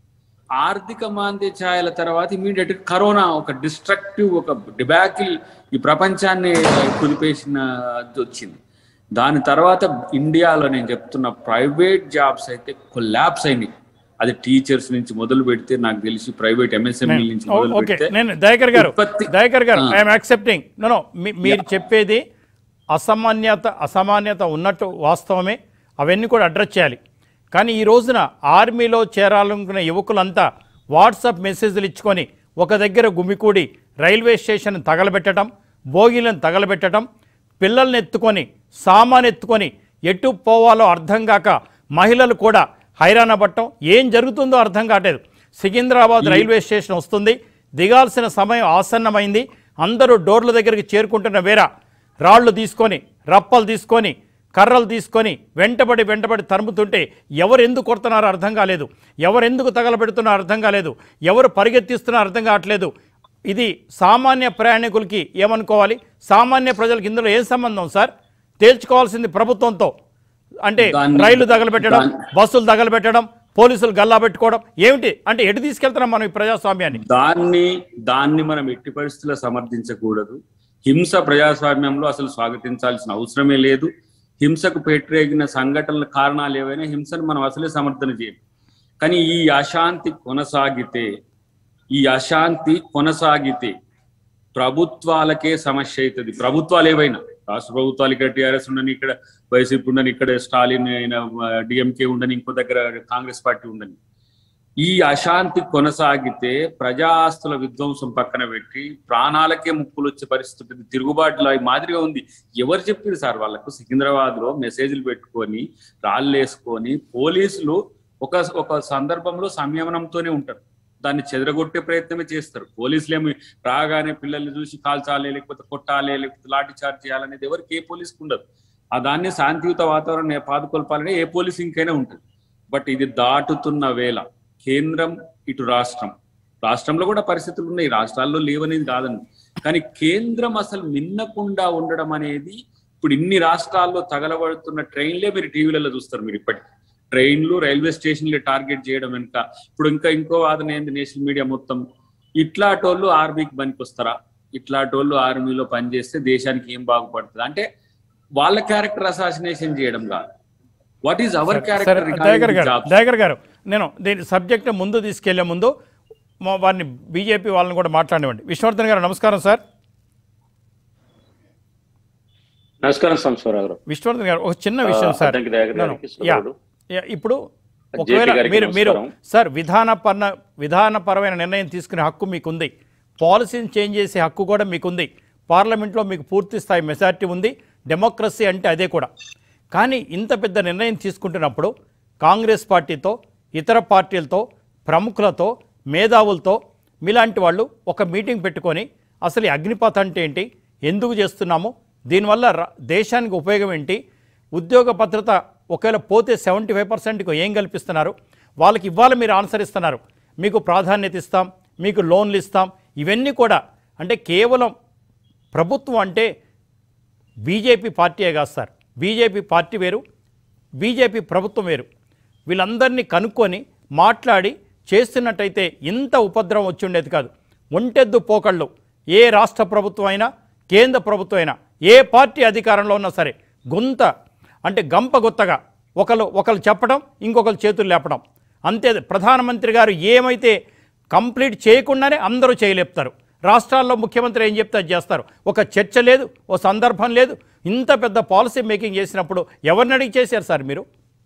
S3: ఆర్థిక మాంద్య ఛాయల తర్వాత ఇమీడియట్ కరోనా ఒక డిస్ట్రక్టివ్ ఒక డిబాకిల్ ఈ ప్రపంచాన్ని కుదిపేసిన వచ్చింది దాని తర్వాత ఇండియాలో నేను చెప్తున్న ప్రైవేట్ జాబ్స్ అయితే కొలాప్స్ అయినాయి అది టీచర్స్ నుంచి మొదలు పెడితే నాకు తెలిసి ప్రైవేట్ ఎంఎస్ఎంఈ నుంచి మొదలు
S1: ఓకే
S3: పెడితే
S1: నేను దయాకర్ గారు
S3: ఉత్పత్తి-
S1: దయాకర్ గారు
S3: ఆ.
S1: ఐఎమ్ యాక్సెప్టింగ్ నో మీరు చెప్పేది అసామాన్యత అసామాన్యత ఉన్నట్టు వాస్తవమే అవన్నీ కూడా అడ్రస్ చేయాలి కానీ ఈ రోజున ఆర్మీలో చేరాలనుకున్న యువకులంతా వాట్సాప్ మెసేజ్లు ఇచ్చుకొని ఒక దగ్గర గుమికూడి రైల్వే స్టేషన్ తగలబెట్టడం బోగీలను తగలబెట్టడం పిల్లల్ని ఎత్తుకొని సామాన్ ఎత్తుకొని ఎటు పోవాలో అర్థం కాక మహిళలు కూడా హైరాణ పట్టడం ఏం జరుగుతుందో అర్థం కావట్లేదు సికింద్రాబాద్ రైల్వే స్టేషన్ వస్తుంది దిగాల్సిన సమయం ఆసన్నమైంది అందరూ డోర్ల దగ్గరికి చేరుకుంటున్న వేర రాళ్ళు తీసుకొని రప్పలు తీసుకొని కర్రలు తీసుకొని వెంటబడి వెంటబడి తరుముతుంటే ఎవరు ఎందుకు కొడుతున్నారో అర్థం కాలేదు ఎవరు ఎందుకు తగలబెడుతున్నారో అర్థం కాలేదు ఎవరు పరిగెత్తిస్తున్నారో అర్థం కావట్లేదు ఇది సామాన్య ప్రయాణికులకి ఏమనుకోవాలి సామాన్య ప్రజలకు ఇందులో ఏం సంబంధం సార్ తేల్చుకోవాల్సింది ప్రభుత్వంతో అంటే
S3: దాన్ని-
S1: రైళ్లు తగలబెట్టడం
S3: దాన్ని-
S1: బస్సులు తగలబెట్టడం పోలీసులు గల్లా పెట్టుకోవడం ఏమిటి అంటే ఎటు తీసుకెళ్తున్నాం మనం ఈ ప్రజాస్వామ్యాన్ని
S3: దాన్ని దాన్ని మనం ఎట్టి పరిస్థితుల్లో సమర్థించకూడదు హింస ప్రజాస్వామ్యంలో అసలు స్వాగతించాల్సిన అవసరమే లేదు హింసకు పెట్టరేగిన సంఘటనల కారణాలు ఏవైనా హింసను మనం అసలే సమర్థన చేయం కానీ ఈ అశాంతి కొనసాగితే ఈ అశాంతి కొనసాగితే ప్రభుత్వాలకే సమస్య అవుతుంది ప్రభుత్వాలు ఏవైనా రాష్ట్ర ప్రభుత్వాలు ఇక్కడ టీఆర్ఎస్ ఉండని ఇక్కడ వైసీపీ ఉండని ఇక్కడ స్టాలిన్ అయినా డిఎంకే ఉండని ఇంకో దగ్గర కాంగ్రెస్ పార్టీ ఉండని ఈ అశాంతి కొనసాగితే ప్రజా ఆస్తుల విధ్వంసం పక్కన పెట్టి ప్రాణాలకే ముప్పులు వచ్చే పరిస్థితి ఉంటుంది. తిరుగుబాటులో ఈ మాదిరిగా ఉంది ఎవరు చెప్పారు సార్ వాళ్ళకు సికింద్రాబాద్ లో మెసేజ్లు పెట్టుకొని రాళ్ళు వేసుకొని పోలీసులు ఒక ఒక సందర్భంలో సంయమనంతోనే ఉంటారు దాన్ని చెదరగొట్టే ప్రయత్నమే చేస్తారు పోలీసులు ఏమి రాగానే పిల్లల్ని చూసి కాల్చాలి లేకపోతే కొట్టాలి లేకపోతే లాఠీ చార్జ్ చేయాలనేది ఎవరికి ఏ పోలీసుకు ఉండదు ఆ దాన్ని శాంతియుత వాతావరణం పాదుకొల్పాలని ఏ పోలీసు ఇంకైనా ఉంటుంది బట్ ఇది దాటుతున్న వేళ కేంద్రం ఇటు రాష్ట్రం రాష్ట్రంలో కూడా పరిస్థితులు ఉన్నాయి రాష్ట్రాల్లో లేవనేది కాదండి కానీ కేంద్రం అసలు మిన్నకుండా ఉండడం అనేది ఇప్పుడు ఇన్ని రాష్ట్రాల్లో తగలబడుతున్న ట్రైన్లే మీరు టీవీలలో చూస్తారు మీరు ఇప్పటికి ట్రైన్లు రైల్వే స్టేషన్లు టార్గెట్ చేయడం వెనుక ఇప్పుడు ఇంకా ఇంకో వాదన ఏంది నేషనల్ మీడియా మొత్తం ఇట్లాటోళ్ళు ఆర్మీకి పనికొస్తారా ఇట్లాటోళ్ళు ఆర్మీలో పనిచేస్తే దేశానికి ఏం బాగుపడుతుంది అంటే వాళ్ళ క్యారెక్టర్ అసాసినేషన్ చేయడం కాదు వాట్ ఈస్ అవర్
S1: సరే
S3: క్యారెక్టర్
S1: దయాకర్ గారు దయాకర్ గారు నేను దీని సబ్జెక్ట్ ముందు తీసుకెళ్లే ముందు మా వారిని బీజేపీ వాళ్ళని కూడా మాట్లాడివ్వండి విష్ణువర్ధన్ గారు నమస్కారం సార్
S4: నమస్కారం సంస్వరావు గారు
S1: విష్ణువర్ధన్ గారు ఒక చిన్న విషయం sir
S4: Addanki Dayakar
S1: No, no.
S4: గారికి
S1: యా.
S4: సోదరుడు.
S1: యా, ఇప్పుడు
S4: జేపీ
S1: ఒకవేళ
S4: గారికి
S1: మీరు మీరు
S4: నమస్కారం.
S1: సార్ విధానపరణ విధానపరమైన నిర్ణయం తీసుకునే హక్కు మీకుంది పాలసీని చేంజ్ చేసే హక్కు కూడా మీకుంది పార్లమెంట్లో మీకు పూర్తి స్థాయి మెజార్టీ ఉంది డెమోక్రసీ అంటే అదే కూడా కానీ ఇంత పెద్ద నిర్ణయం తీసుకుంటున్నప్పుడు కాంగ్రెస్ పార్టీతో ఇతర పార్టీలతో ప్రముఖులతో మేధావులతో మీలాంటి వాళ్ళు ఒక మీటింగ్ పెట్టుకొని అసలు ఈ అగ్నిపథ్ అంటే ఏంటి ఎందుకు చేస్తున్నాము దీనివల్ల రా- దేశానికి ఉపయోగం ఏంటి ఉద్యోగ భద్రత ఒకవేళ పోతే సెవెంటీ ఫైవ్ పర్సెంట్కి ఏం కల్పిస్తున్నారు వాళ్ళకి ఇవ్వాలి మీరు ఆన్సర్ ఇస్తున్నారు మీకు ప్రాధాన్యత ఇస్తాం మీకు లోన్లు ఇస్తాం ఇవన్నీ కూడా అంటే కేవలం ప్రభుత్వం అంటే బీజేపీ పార్టీయే కాదు సార్ బీజేపీ పార్టీ వేరు బీజేపీ ప్రభుత్వం వేరు వీళ్ళందరినీ కనుక్కొని మాట్లాడి చేస్తున్నట్టయితే ఇంత ఉపద్రవం వచ్చి ఉండేది కాదు ఒంటెద్దు పోకళ్ళు ఏ రాష్ట్ర ప్రభుత్వం అయినా కేంద్ర ప్రభుత్వం అయినా ఏ పార్టీ అధికారంలో ఉన్నా సరే గుంత అంటే గంప గుత్తగా ఒకరు ఒకరు చెప్పడం ఇంకొకరు చేతులు లేపడం అంతే ప్రధానమంత్రి గారు ఏమైతే కంప్లీట్ చేయకుండానే అందరూ చేయలేపుతారు రాష్ట్రాల్లో ముఖ్యమంత్రి ఏం చెప్తే అది చేస్తారు ఒక చర్చ లేదు ఓ సందర్భం లేదు ఇంత పెద్ద పాలసీ మేకింగ్ చేసినప్పుడు ఎవరిని అడిగి చేశారు సార్ మీరు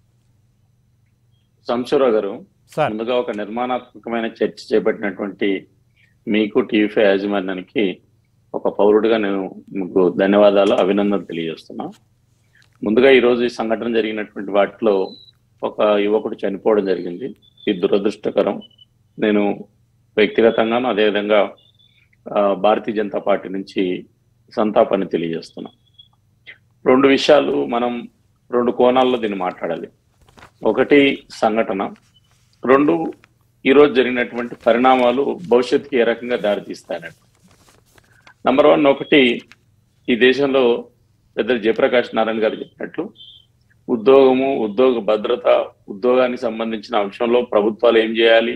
S4: సంస్వరావు గారు
S1: సార్
S4: ముందుగా ఒక నిర్మాణాత్మకమైన చర్చ చేపట్టినటువంటి మీకు టీవీ యాజమాన్యానికి ఒక పౌరుడిగా నేను మీకు ధన్యవాదాలు అభినందనలు తెలియజేస్తున్నా ముందుగా ఈరోజు ఈ సంఘటన జరిగినటువంటి వాటిలో ఒక యువకుడు చనిపోవడం జరిగింది ఇది దురదృష్టకరం నేను వ్యక్తిగతంగాను అదేవిధంగా ఆ, భారతీయ జనతా పార్టీ నుంచి సంతాపాన్ని తెలియజేస్తున్నా రెండు విషయాలు మనం రెండు కోణాల్లో దీన్ని మాట్లాడాలి ఒకటి సంఘటన రెండు ఈరోజు జరిగినటువంటి పరిణామాలు భవిష్యత్తుకి ఏ రకంగా దారితీస్తాయన్నట్టు నంబర్ వన్ ఒకటి ఈ దేశంలో పెద్ద జయప్రకాష్ నారాయణ గారు చెప్పినట్లు ఉద్యోగము ఉద్యోగ భద్రత ఉద్యోగానికి సంబంధించిన అంశంలో ప్రభుత్వాలు ఏం చేయాలి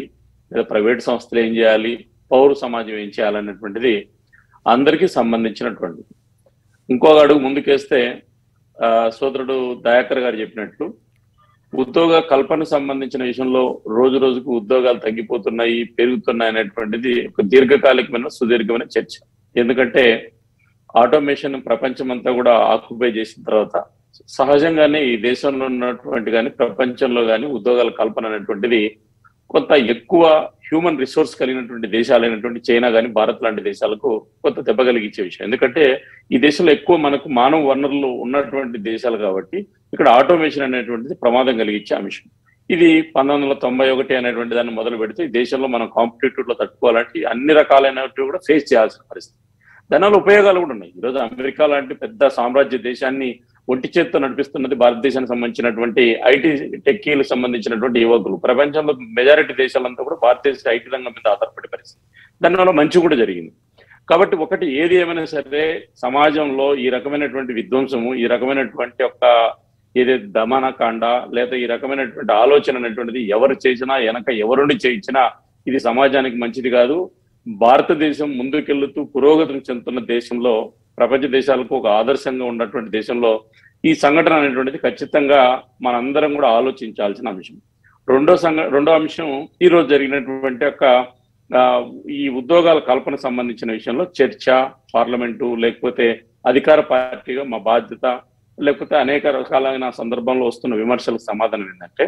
S4: లేదా ప్రైవేట్ సంస్థలు ఏం చేయాలి పౌర సమాజం ఏం చేయాలనేటువంటిది అందరికీ సంబంధించినటువంటిది ఇంకొక అడుగు ముందుకేస్తే ఆ, సోదరుడు దయాకర్ గారు చెప్పినట్లు ఉద్యోగ కల్పనకు సంబంధించిన విషయంలో రోజు రోజుకు ఉద్యోగాలు తగ్గిపోతున్నాయి పెరుగుతున్నాయి అనేటువంటిది ఒక దీర్ఘకాలికమైన సుదీర్ఘమైన చర్చ ఎందుకంటే ఆటోమేషన్ ప్రపంచం అంతా కూడా ఆక్యుపై చేసిన తర్వాత సహజంగానే ఈ దేశంలో ఉన్నటువంటి కానీ ప్రపంచంలో కానీ ఉద్యోగాల కల్పన అనేటువంటిది కొంత ఎక్కువ హ్యూమన్ రిసోర్స్ కలిగినటువంటి దేశాలైనటువంటి చైనా కానీ భారత్ లాంటి దేశాలకు కొంత దెబ్బ కలిగించే విషయం ఎందుకంటే ఈ దేశంలో ఎక్కువ మనకు మానవ వనరులు ఉన్నటువంటి దేశాలు కాబట్టి ఇక్కడ ఆటోమేషన్ అనేటువంటిది ప్రమాదం కలిగించే అంశం ఇది పంతొమ్మిది వందల తొంభై ఒకటి అనేటువంటి దాన్ని మొదలు పెడితే ఈ దేశంలో మనం కాంపిటేటివ్ లో తట్టుకోవాలంటే అన్ని రకాలైనవి కూడా ఫేస్ చేయాల్సిన పరిస్థితి దానివల్ల ఉపయోగాలు కూడా ఉన్నాయి ఈరోజు అమెరికా లాంటి పెద్ద సామ్రాజ్య దేశాన్ని ఒంటి చేత్తో నడిపిస్తున్నది భారతదేశానికి సంబంధించినటువంటి ఐటీ టెక్కీలకు సంబంధించినటువంటి యువకులు ప్రపంచంలో మెజారిటీ దేశాలంతా కూడా భారతదేశ ఐటీ రంగం మీద ఆధారపడే పరిస్థితి దానివల్ల మంచి కూడా జరిగింది కాబట్టి ఒకటి ఏది ఏమైనా సరే సమాజంలో ఈ రకమైనటువంటి విధ్వంసము ఈ రకమైనటువంటి ఒక ఏదైతే దమనకాండ లేదా ఈ రకమైనటువంటి ఆలోచన అనేటువంటిది ఎవరు చేసినా వెనక ఎవరుండి చేయించినా ఇది సమాజానికి మంచిది కాదు భారతదేశం ముందుకెళ్తూ పురోగతిని చెందుతున్న దేశంలో ప్రపంచ దేశాలకు ఒక ఆదర్శంగా ఉన్నటువంటి దేశంలో ఈ సంఘటన అనేటువంటిది ఖచ్చితంగా మనందరం కూడా ఆలోచించాల్సిన అంశం రెండో సంఘ రెండో అంశం ఈ రోజు జరిగినటువంటి ఒక ఆ, ఈ ఉద్యోగాల కల్పన సంబంధించిన విషయంలో చర్చ పార్లమెంటు లేకపోతే అధికార పార్టీగా మా బాధ్యత లేకపోతే అనేక రకాలైన సందర్భంలో వస్తున్న విమర్శలకు సమాధానం ఏంటంటే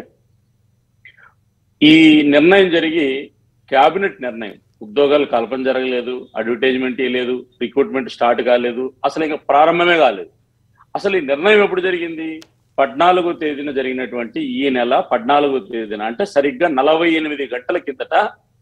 S4: ఈ నిర్ణయం జరిగి క్యాబినెట్ నిర్ణయం ఉద్యోగాలు కల్పన జరగలేదు అడ్వర్టైజ్మెంట్ లేదు రిక్రూట్మెంట్ స్టార్ట్ కాలేదు అసలు ఇంకా ప్రారంభమే కాలేదు అసలు ఈ నిర్ణయం ఎప్పుడు జరిగింది పద్నాలుగో తేదీన జరిగినటువంటి ఈ నెల పద్నాలుగో తేదీన అంటే సరిగ్గా నలభై ఎనిమిది గంటల కిందట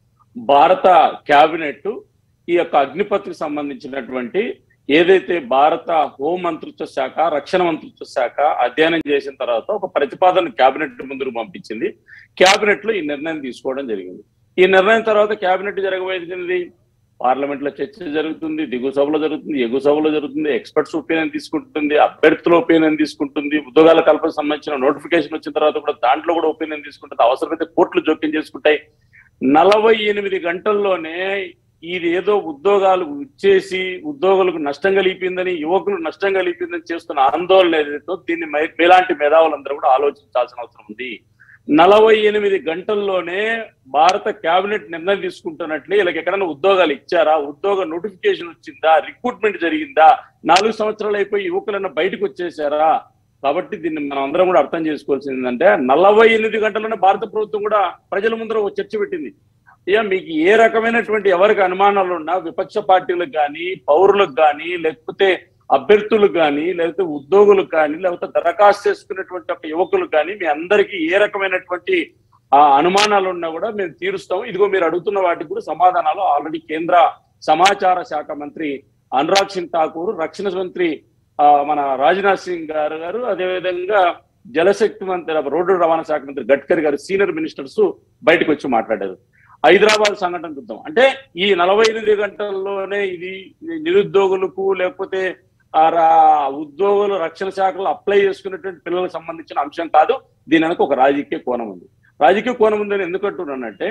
S4: భారత క్యాబినెట్ ఈ యొక్క అగ్నిపత్కి సంబంధించినటువంటి ఏదైతే భారత హోం మంత్రిత్వ శాఖ రక్షణ మంత్రిత్వ శాఖ అధ్యయనం చేసిన తర్వాత ఒక ప్రతిపాదన క్యాబినెట్ ముందుకు పంపించింది క్యాబినెట్ లో ఈ నిర్ణయం తీసుకోవడం జరిగింది ఈ నిర్ణయం తర్వాత క్యాబినెట్ జరగబోయేది పార్లమెంట్ లో చర్చ జరుగుతుంది దిగువ సభలో జరుగుతుంది ఎగువ సభలో జరుగుతుంది ఎక్స్పర్ట్స్ ఒపీనియన్ తీసుకుంటుంది అభ్యర్థుల ఒపీనియన్ తీసుకుంటుంది ఉద్యోగాల కల్పన సంబంధించిన నోటిఫికేషన్ వచ్చిన తర్వాత కూడా దాంట్లో కూడా ఒపీనియన్ తీసుకుంటుంది అవసరమైతే కోర్టులు జోక్యం చేసుకుంటాయి నలభై ఎనిమిది గంటల్లోనే ఇది ఏదో ఉద్యోగాలు ఇచ్చేసి ఉద్యోగులకు నష్టం కలిపిందని యువకులు నష్టం కలిపిందని చేస్తున్న ఆందోళన ఏదైతే దీన్ని మై- మీలాంటి మేధావులందరూ కూడా ఆలోచించాల్సిన అవసరం ఉంది నలభై ఎనిమిది గంటల్లోనే భారత కేబినెట్ నిర్ణయం తీసుకుంటున్నట్లు వీళ్ళకి ఎక్కడైనా ఉద్యోగాలు ఇచ్చారా ఉద్యోగ నోటిఫికేషన్ వచ్చిందా రిక్రూట్మెంట్ జరిగిందా నాలుగు సంవత్సరాలు అయిపోయి యువకులన్నా బయటకు వచ్చేసారా కాబట్టి దీన్ని మనం అందరం కూడా అర్థం చేసుకోవాల్సింది ఏంటంటే నలభై ఎనిమిది గంటల్లోనే భారత ప్రభుత్వం కూడా ప్రజల ముందర ఒక చర్చ పెట్టింది అయ్యా మీకు ఏ రకమైనటువంటి ఎవరికి అనుమానాలు ఉన్నా విపక్ష పార్టీలకు కానీ పౌరులకు కానీ లేకపోతే అభ్యర్థులకు కానీ లేకపోతే ఉద్యోగులకు కానీ లేకపోతే దరఖాస్తు చేసుకున్నటువంటి ఒక యువకులకు కానీ మీ అందరికీ ఏ రకమైనటువంటి ఆ అనుమానాలు ఉన్నా కూడా మేము తీరుస్తాం ఇదిగో మీరు అడుగుతున్న వాటికి కూడా సమాధానాలు ఆల్రెడీ కేంద్ర సమాచార శాఖ మంత్రి అనురాగ్ సింగ్ ఠాకూర్ రక్షణ మంత్రి ఆ, మన రాజ్నాథ్ సింగ్ గారు గారు అదేవిధంగా జలశక్తి మంత్రి రోడ్డు రవాణా శాఖ మంత్రి గడ్కరీ గారు సీనియర్ మినిస్టర్స్ బయటకు వచ్చి మాట్లాడారు హైదరాబాద్ సంఘటన చూద్దాం అంటే ఈ నలభై ఎనిమిది గంటల్లోనే ఇది నిరుద్యోగులకు లేకపోతే ఆ రా- ఉద్యోగులు రక్షణ శాఖలో అప్లై చేసుకున్నటువంటి పిల్లలకు సంబంధించిన అంశం కాదు దీని వెనక ఒక రాజకీయ కోణం ఉంది రాజకీయ కోణం ఉందని ఎందుకు అంటున్నానంటే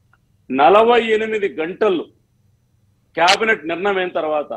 S4: నలభై ఎనిమిది గంటలు కేబినెట్ నిర్ణయం అయిన తర్వాత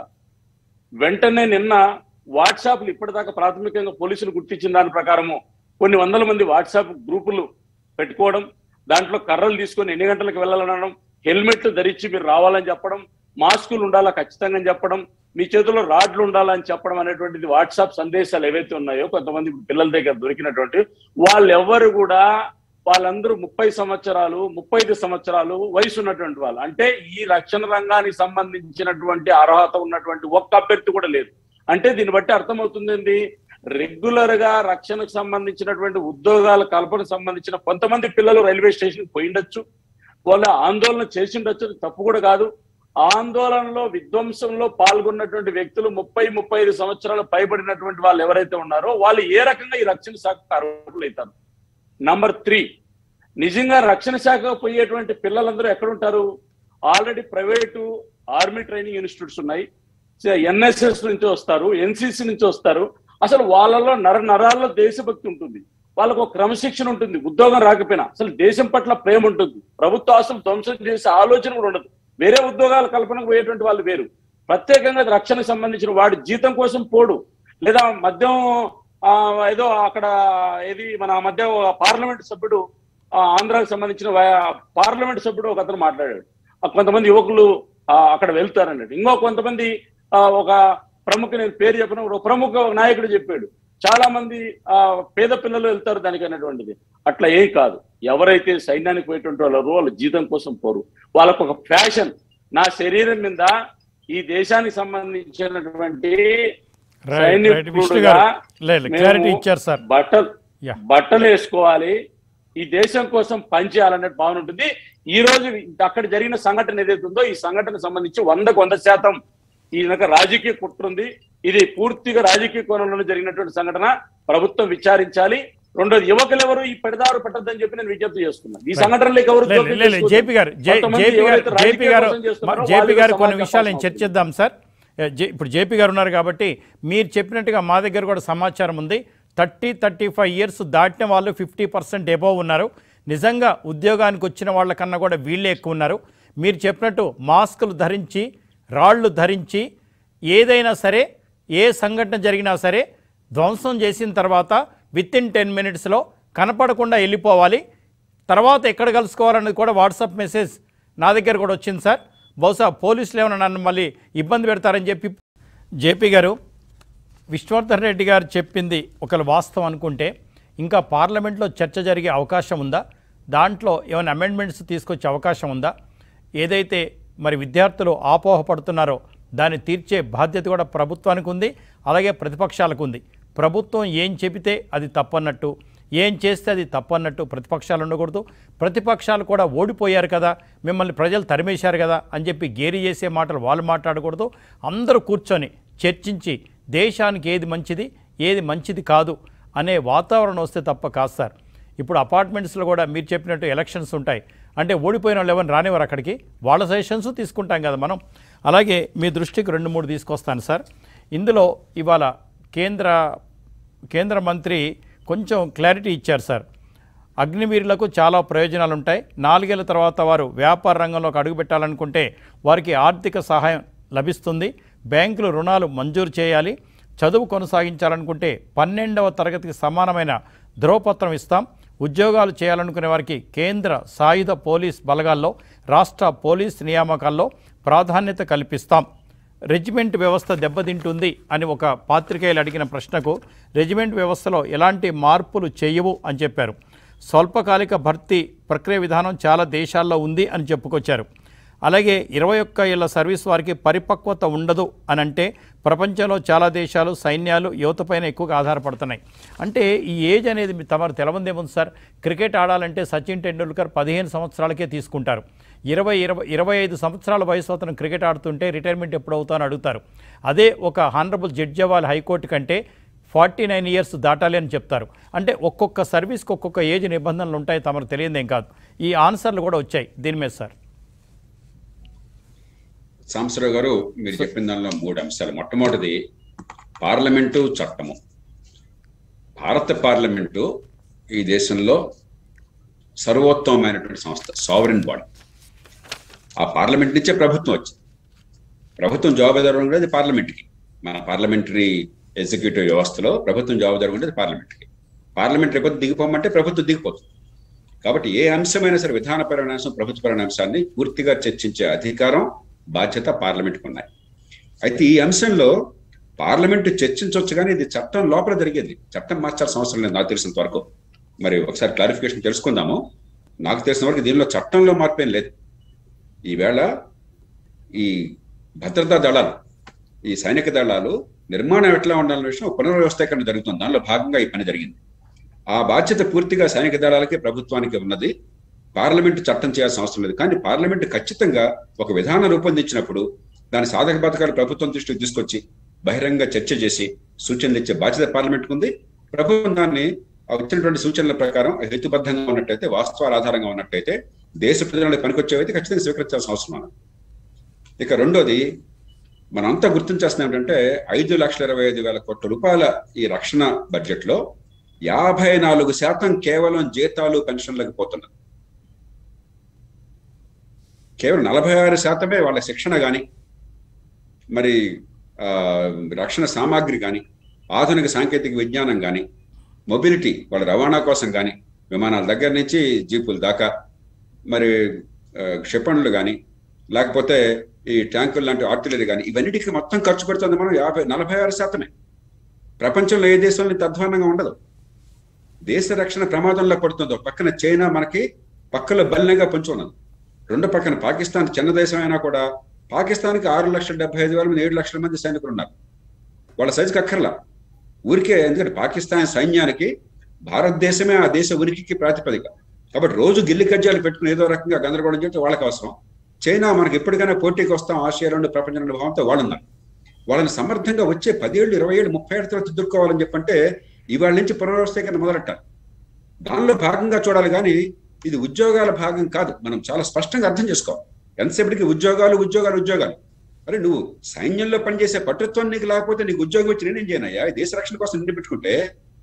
S4: వెంటనే నిన్న వాట్సాప్లు ఇప్పటిదాకా ప్రాథమికంగా పోలీసులు గుర్తించిన దాని ప్రకారము కొన్ని వందల మంది వాట్సాప్ గ్రూపులు పెట్టుకోవడం దాంట్లో కర్రలు తీసుకొని ఎన్ని గంటలకు వెళ్ళాలనడం హెల్మెట్లు ధరించి మీరు రావాలని చెప్పడం మాస్కులు ఉండాలా ఖచ్చితంగా అని చెప్పడం మీ చేతిలో రాడ్లు ఉండాలని చెప్పడం అనేటువంటిది వాట్సాప్ సందేశాలు ఏవైతే ఉన్నాయో కొంతమంది పిల్లల దగ్గర దొరికినటువంటి వాళ్ళెవ్వరు కూడా వాళ్ళందరూ ముప్పై సంవత్సరాలు ముప్పై ఐదు సంవత్సరాలు వయసు ఉన్నటువంటి వాళ్ళు అంటే ఈ రక్షణ రంగానికి సంబంధించినటువంటి అర్హత ఉన్నటువంటి ఒక్క అభ్యర్థి కూడా లేదు అంటే దీన్ని బట్టి అర్థమవుతుంది రెగ్యులర్ గా రక్షణకు సంబంధించినటువంటి ఉద్యోగాల కల్పనకు సంబంధించిన కొంతమంది పిల్లలు రైల్వే స్టేషన్ పోయిండొచ్చు వాళ్ళ ఆందోళన చేసిండొచ్చు అది తప్పు కూడా కాదు ఆందోళనలో విధ్వంసంలో పాల్గొన్నటువంటి వ్యక్తులు ముప్పై ముప్పై ఐదు సంవత్సరాలు పైబడినటువంటి వాళ్ళు ఎవరైతే ఉన్నారో వాళ్ళు ఏ రకంగా ఈ రక్షణ శాఖకు అర్హులు అవుతారు నంబర్ త్రీ నిజంగా రక్షణ శాఖకు పోయేటువంటి పిల్లలందరూ ఎక్కడుంటారు already private army training institutes ఉన్నాయి ఎన్ఎస్ఎస్ నుంచి వస్తారు ఎన్సిసి నుంచి వస్తారు అసలు వాళ్ళలో నర నరాల్లో దేశభక్తి ఉంటుంది
S3: వాళ్ళకు ఒక క్రమశిక్షణ ఉంటుంది ఉద్యోగం రాకపోయినా అసలు దేశం పట్ల ప్రేమ ఉంటుంది ప్రభుత్వ ఆస్తులు ధ్వంసం చేసే ఆలోచన కూడా ఉండదు వేరే ఉద్యోగాల కల్పనకు పోయేటువంటి వాళ్ళు వేరు ప్రత్యేకంగా రక్షణకు సంబంధించిన వాడి జీతం కోసం పోడు లేదా మద్యం ఆ, ఏదో అక్కడ ఏది మన మధ్య పార్లమెంట్ సభ్యుడు ఆ, ఆంధ్రాకు సంబంధించిన వా- పార్లమెంట్ సభ్యుడు ఒక అతను మాట్లాడాడు ఆ, కొంతమంది యువకులు ఆ, అక్కడ వెళ్తారన్నాడు ఇంకో కొంతమంది ఆ, ఒక ప్రముఖ నేను పేరు చెప్పిన ఒక ప్రముఖ నాయకుడు చెప్పాడు చాలా మంది ఆ పేద పిల్లలు వెళ్తారు దానికి అన్నటువంటిది అట్లా ఏం కాదు ఎవరైతే సైన్యానికి పోయేటువంటి వాళ్ళు వాళ్ళ జీతం కోసం పోరు వాళ్ళకు ఒక ఫ్యాషన్ నా శరీరం మీద ఈ దేశానికి సంబంధించినటువంటి
S1: రైట్ రైట్ విష్ణు గారు లేదు
S3: మేము
S1: క్లారిటీ ఇచ్చారు సార్
S3: బట్టలు
S1: Yeah.
S3: బట్టలు వేసుకోవాలి ఈ దేశం కోసం పనిచేయాలనే భావన ఉంటుంది ఈ రోజు అక్కడ జరిగిన సంఘటన ఏదైతే ఉందో ఈ సంఘటన సంబంధించి వందకు వంద శాతం ఈ వెనక రాజకీయ కుట్ర ఉంది ఇది పూర్తిగా రాజకీయ కోణంలో జరిగినటువంటి సంఘటన ప్రభుత్వం విచారించాలి రెండోది యువకులు ఎవరు ఈ పెడదారు పెట్టద్దని చెప్పి నేను విజ్ఞప్తి చేస్తున్నాను ఈ సంఘటనలోకి ఎవరు
S1: లేదు,
S3: జోక్యం
S1: లేదు, లేదు,
S3: చేసుకోవద్దు.
S1: జేపీ గారు జే-
S3: కొంతమంది
S1: జేపీ గారు
S3: ఎవరైతే
S1: జేపీ
S3: రాజకీయ
S1: గారు
S3: కోసం చేస్తున్నారో
S1: జేపీ
S3: వాళ్ళ
S1: గారు
S3: మీద
S1: కొన్ని
S3: సమాజ
S1: విషయాలు నేను
S3: అవసరం ఉంది.
S1: చర్చిద్దాం సార్ ఏ, జే- ఇప్పుడు జేపీ గారు ఉన్నారు కాబట్టి మీరు చెప్పినట్టుగా మా దగ్గర కూడా సమాచారం ఉంది థర్టీ థర్టీ ఫైవ్ ఇయర్స్ దాటిన వాళ్ళు ఫిఫ్టీ పర్సెంట్ ఎబోవ్ ఉన్నారు నిజంగా ఉద్యోగానికి వచ్చిన వాళ్ళకన్నా కూడా వీళ్ళే ఎక్కువ ఉన్నారు మీరు చెప్పినట్టు మాస్కులు ధరించి రాళ్ళు ధరించి ఏదైనా సరే ఏ సంఘటన జరిగినా సరే ధ్వంసం చేసిన తర్వాత విత్ ఇన్ టెన్ మినిట్స్లో కనపడకుండా వెళ్ళిపోవాలి తర్వాత ఎక్కడ కలుసుకోవాలనేది కూడా వాట్సాప్ మెసేజ్ నా దగ్గర కూడా వచ్చింది సార్ బహుశా పోలీసులు ఏమైనా నన్ను మళ్ళీ ఇబ్బంది పెడతారని చెప్పి జేపీ గారు విష్ణువర్ధన్ రెడ్డి గారు చెప్పింది ఒకవేళ వాస్తవం అనుకుంటే ఇంకా పార్లమెంట్లో చర్చ జరిగే అవకాశం ఉందా దాంట్లో ఏమైనా అమెండ్మెంట్స్ తీసుకొచ్చే అవకాశం ఉందా ఏదైతే మరి విద్యార్థులు ఆపోహపడుతున్నారో దాన్ని తీర్చే బాధ్యత కూడా ప్రభుత్వానికి ఉంది అలాగే ప్రతిపక్షాలకు ఉంది ప్రభుత్వం ఏం చెబితే అది తప్పన్నట్టు ఏం చేస్తే అది తప్పన్నట్టు ప్రతిపక్షాలు ఉండకూడదు ప్రతిపక్షాలు కూడా ఓడిపోయారు కదా మిమ్మల్ని ప్రజలు తరిమేశారు కదా అని చెప్పి గేరి చేసే మాటలు వాళ్ళు మాట్లాడకూడదు అందరూ కూర్చొని చర్చించి దేశానికి ఏది మంచిది ఏది మంచిది కాదు అనే వాతావరణం వస్తే తప్ప కాదు సార్ ఇప్పుడు అపార్ట్మెంట్స్లో కూడా మీరు చెప్పినట్టు ఎలక్షన్స్ ఉంటాయి అంటే ఓడిపోయిన వాళ్ళు ఎవరిని రానివారు అక్కడికి వాళ్ళ సజెషన్స్ తీసుకుంటాం కదా మనం అలాగే మీ దృష్టికి రెండు మూడు తీసుకొస్తాను సార్ ఇందులో ఇవాళ కేంద్ర కేంద్ర మంత్రి కొంచెం క్లారిటీ ఇచ్చారు సార్ అగ్నివీరులకు చాలా ప్రయోజనాలు ఉంటాయి నాలుగేళ్ల తర్వాత వారు వ్యాపార రంగంలోకి అడుగుపెట్టాలనుకుంటే వారికి ఆర్థిక సహాయం లభిస్తుంది బ్యాంకులు రుణాలు మంజూరు చేయాలి చదువు కొనసాగించాలనుకుంటే పన్నెండవ తరగతికి సమానమైన ధ్రువపత్రం ఇస్తాం ఉద్యోగాలు చేయాలనుకునే వారికి కేంద్ర సాయుధ పోలీస్ బలగాల్లో రాష్ట్ర పోలీస్ నియామకాల్లో ప్రాధాన్యత కల్పిస్తాం రెజిమెంట్ వ్యవస్థ దెబ్బతింటుంది అని ఒక పాత్రికేయులు అడిగిన ప్రశ్నకు రెజిమెంట్ వ్యవస్థలో ఎలాంటి మార్పులు చేయవు అని చెప్పారు స్వల్పకాలిక భర్తీ ప్రక్రియ విధానం చాలా దేశాల్లో ఉంది అని చెప్పుకొచ్చారు అలాగే ఇరవై ఒక్క ఏళ్ల సర్వీస్ వారికి పరిపక్వత ఉండదు అని అంటే ప్రపంచంలో చాలా దేశాలు సైన్యాలు యువతపైన ఎక్కువగా ఆధారపడుతున్నాయి అంటే ఈ ఏజ్ అనేది మీ తమరు తెలవందేముంది సార్ క్రికెట్ ఆడాలంటే సచిన్ టెండూల్కర్ పదిహేను సంవత్సరాలకే తీసుకుంటారు ఇరవై ఇరవై ఇరవై ఐదు సంవత్సరాల వయసు అతను క్రికెట్ ఆడుతుంటే రిటైర్మెంట్ ఎప్పుడు అవుతానో అడుగుతారు అదే ఒక హానరబుల్ జడ్జి అవ్వాలి హైకోర్టు కంటే ఫార్టీ నైన్ ఇయర్స్ దాటాలి అని చెప్తారు అంటే ఒక్కొక్క సర్వీస్కి ఒక్కొక్క ఏజ్ నిబంధనలు ఉంటాయి తమకు తెలియదేం కాదు ఈ ఆన్సర్లు కూడా వచ్చాయి దీని మీద సార్
S2: సాంబశివరావు గారు మీరు చెప్పిన దానిలో మూడు అంశాలు మొట్టమొదటిది పార్లమెంటు చట్టము భారత పార్లమెంటు ఈ దేశంలో సర్వోత్తమమైనటువంటి సంస్థ సావరిన్ బాడీ ఆ పార్లమెంట్ నుంచే ప్రభుత్వం వచ్చింది ప్రభుత్వం జవాబుదారు ఉండేది పార్లమెంట్కి మన పార్లమెంటరీ ఎగ్జిక్యూటివ్ వ్యవస్థలో ప్రభుత్వం జవాబుదారు ఉండేది పార్లమెంట్కి పార్లమెంట్ రేపు దిగిపోమంటే ప్రభుత్వం దిగిపోతుంది కాబట్టి ఏ అంశమైనా సరే విధానపరమైన అంశం ప్రభుత్వపరమైన అంశాన్ని పూర్తిగా చర్చించే అధికారం బాధ్యత పార్లమెంట్కి ఉన్నాయి అయితే ఈ అంశంలో పార్లమెంట్ చర్చించవచ్చు కానీ ఇది చట్టం లోపల జరిగేది చట్టం మార్చాల్సిన అవసరం లేదు నాకు తెలిసినంత వరకు మరి ఒకసారి క్లారిఫికేషన్ తెలుసుకుందాము నాకు తెలిసిన వరకు దీనిలో చట్టంలో మార్పు ఏం లేదు ఈవేళ ఈ భద్రతా దళాలు ఈ సైనిక దళాలు నిర్మాణం ఎట్లా ఉండాలనే విషయం పునర్వ్యవస్థీకరణ జరుగుతుంది దానిలో భాగంగా ఈ పని జరిగింది ఆ బాధ్యత పూర్తిగా సైనిక దళాలకి ప్రభుత్వానికి ఉన్నది పార్లమెంట్ చట్టం చేయాల్సిన అవసరం లేదు కానీ పార్లమెంట్ ఖచ్చితంగా ఒక విధానం రూపొందించినప్పుడు దాని సాధక బాధకాలు ప్రభుత్వం దృష్టికి తీసుకొచ్చి బహిరంగ చర్చ చేసి సూచనలు ఇచ్చే బాధ్యత పార్లమెంట్కి ఉంది ప్రభుత్వం దాన్ని ఆ వచ్చినటువంటి సూచనల ప్రకారం హేతుబద్ధంగా ఉన్నట్టయితే వాస్తవాల ఆధారంగా ఉన్నట్టయితే దేశ ప్రజలకు పనికొచ్చేవైతే ఖచ్చితంగా స్వీకరించాల్సిన అవసరం ఉన్నది ఇక రెండోది మనంతా గుర్తించాల్సింది ఏంటంటే ఐదు లక్షల ఇరవై ఐదు వేల కోట్ల రూపాయల ఈ రక్షణ బడ్జెట్ లో యాభై నాలుగు శాతం కేవలం జీతాలు పెన్షన్లకు పోతున్నది కేవలం నలభై ఆరు శాతమే వాళ్ళ శిక్షణ కానీ మరి ఆ, రక్షణ సామాగ్రి కానీ ఆధునిక సాంకేతిక విజ్ఞానం కానీ మొబిలిటీ వాళ్ళ రవాణా కోసం కానీ విమానాల దగ్గర నుంచి జీపుల దాకా మరి ఆ, క్షిపణులు కానీ లేకపోతే ఈ ట్యాంకులు లాంటి ఆర్టిలరీ కానీ ఇవన్నిటికి మొత్తం ఖర్చు పెడుతుంది మనం యాభై నలభై ఆరు శాతమే ప్రపంచంలో ఏ దేశంలో ఇంత అధ్వానంగా ఉండదు దేశ రక్షణ ప్రమాదంలో పడుతుందో పక్కన చైనా మనకి పక్కలో బలినగా పొంచి ఉన్నది రెండు పక్కన పాకిస్తాన్ చిన్న దేశం అయినా కూడా పాకిస్తాన్కి ఆరు లక్షల డెబ్బై ఐదు వేల మంది ఏడు లక్షల మంది సైనికులు ఉన్నారు వాళ్ళ సైజుకి అక్కర్లా ఊరికే ఎందుకంటే పాకిస్తాన్ సైన్యానికి భారతదేశమే ఆ దేశ ఉనికికి ప్రాతిపదిక కాబట్టి రోజు గిల్లి కజ్జాలు పెట్టుకుని ఏదో రకంగా గందరగోళం చేస్తే వాళ్ళకి అవసరం చైనా మనకి ఎప్పటికైనా పోటీకి వస్తాం ఆసియాలో ఉండే ప్రపంచ నుండి భావంతో వాళ్ళు ఉన్నారు వాళ్ళని సమర్థంగా వచ్చే పదేళ్ళు ఇరవై ఏళ్ళు ముప్పై ఏళ్ళ తర్వాత ఎదుర్కోవాలని చెప్పంటే ఇవాళ నుంచి పునర్వ్యవస్థీకరణ మొదలెట్టాలి దానిలో భాగంగా చూడాలి కానీ ఇది ఉద్యోగాల భాగం కాదు మనం చాలా స్పష్టంగా అర్థం చేసుకోవాలి ఎంతసేపటికి ఉద్యోగాలు ఉద్యోగాలు ఉద్యోగాలు అరే నువ్వు సైన్యంలో పనిచేసే పట్టుత్వం నీకు లేకపోతే నీకు ఉద్యోగం వచ్చి నేనేం చేయనయ్యా ఈ దేశ రక్షణ కోసం నిండి పెట్టుకుంటే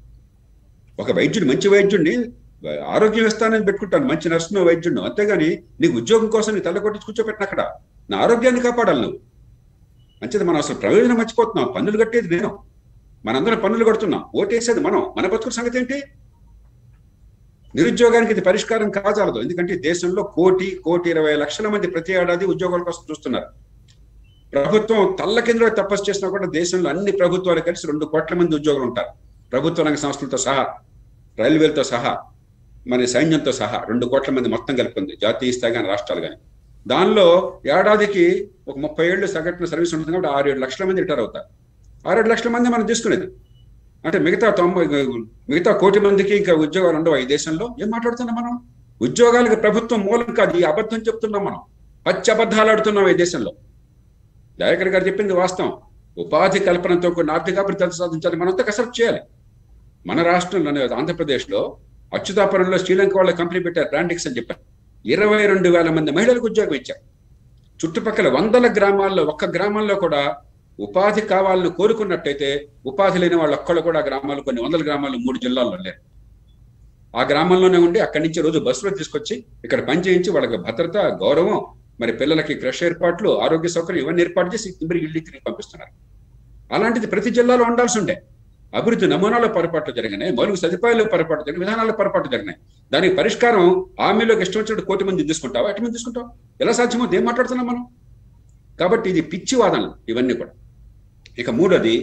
S2: ఒక వైద్యుడు మంచి వైద్యుడిని ఆరోగ్యం ఇస్తానని పెట్టుకుంటాను మంచి నర్సును వైద్యుడిని అంతేగాని నీకు ఉద్యోగం కోసం నీ తల్ల కొట్టి కూర్చోబెట్టిన అక్కడ నా ఆరోగ్యాన్ని కాపాడాలి నువ్వు మంచిది మనం అసలు ప్రయోజనం మర్చిపోతున్నాం పన్నులు కట్టేది నేను మనందరం పన్నులు కడుతున్నాం ఓటేసేది మనం మన బతుకుల సంగతి ఏంటి నిరుద్యోగానికి ఇది పరిష్కారం కాజాలదు ఎందుకంటే ఈ దేశంలో కోటి కోటి ఇరవై లక్షల మంది ప్రతి ఏడాది ఉద్యోగాల కోసం చూస్తున్నారు ప్రభుత్వం తల్ల కింద తపస్సు చేసినా కూడా దేశంలో అన్ని ప్రభుత్వాలు కలిసి రెండు కోట్ల మంది ఉద్యోగులు ఉంటారు ప్రభుత్వ రంగ సంస్థలతో సహా రైల్వేలతో సహా మరి సైన్యంతో సహా రెండు కోట్ల మంది మొత్తం కలుపుకుంది జాతీయ స్థాయి కానీ రాష్ట్రాలు కానీ దానిలో ఏడాదికి ఒక ముప్పై ఏళ్ళు సగటున సర్వీస్ ఉంటుంది కాబట్టి ఆరు ఏడు లక్షల మంది రిటైర్ అవుతారు ఆరేడు లక్షల మంది మనం తీసుకునేది అంటే మిగతా తొంభై మిగతా కోటి మందికి ఇంకా ఉద్యోగాలు ఉండవు ఈ దేశంలో ఏం మాట్లాడుతున్నాం మనం ఉద్యోగాలకు ప్రభుత్వం మూలం కాదు ఈ అబద్ధం చెప్తున్నాం మనం పచ్చి అబద్ధాలు ఆడుతున్నాం ఈ దేశంలో దయాకర్ గారు చెప్పింది వాస్తవం ఉపాధి కల్పనతో కూడిన ఆర్థికాభివృద్ధి సాధించాలి మనంతా కసరత్తు చేయాలి మన రాష్ట్రంలోనే ఆంధ్రప్రదేశ్లో అచ్యుతాపురంలో శ్రీలంక వాళ్ళ కంపెనీ పెట్టారు బ్రాండిక్స్ అని చెప్పారు ఇరవై రెండు వేల మంది మహిళలకు ఉద్యోగం ఇచ్చారు చుట్టుపక్కల వందల గ్రామాల్లో ఒక్క గ్రామంలో కూడా ఉపాధి కావాలని కోరుకున్నట్టయితే ఉపాధి లేని వాళ్ళు ఒక్కళ్ళు కూడా గ్రామాలు కొన్ని వందల గ్రామాలు మూడు జిల్లాల్లో లేరు ఆ గ్రామంలోనే ఉండి అక్కడి నుంచి రోజు బస్సులో తీసుకొచ్చి ఇక్కడ పని చేయించి వాళ్ళకి భద్రత గౌరవం మరి పిల్లలకి క్రష్ ఏర్పాట్లు ఆరోగ్య సౌకర్యం ఇవన్నీ ఏర్పాటు చేసి తిరిగి ఇల్లు తిరిగి పంపిస్తున్నారు అలాంటిది ప్రతి జిల్లాలో ఉండాల్సి ఉండే అభివృద్ధి నమూనాలో పొరపాట్లు జరిగినాయి మౌలిక సదుపాయాలు పొరపాటు జరిగినాయి విధానాల్లో పొరపాటు జరిగినాయి దానికి పరిష్కారం హామీలోకి ఇష్టం వచ్చినట్టు కోటి మంది తీసుకుంటావా ఎటు మంది తీసుకుంటావు ఎలా సాధ్యమో ఏం మాట్లాడుతున్నాం మనం కాబట్టి ఇది పిచ్చి వాదనలు ఇవన్నీ కూడా ఇక మూడోది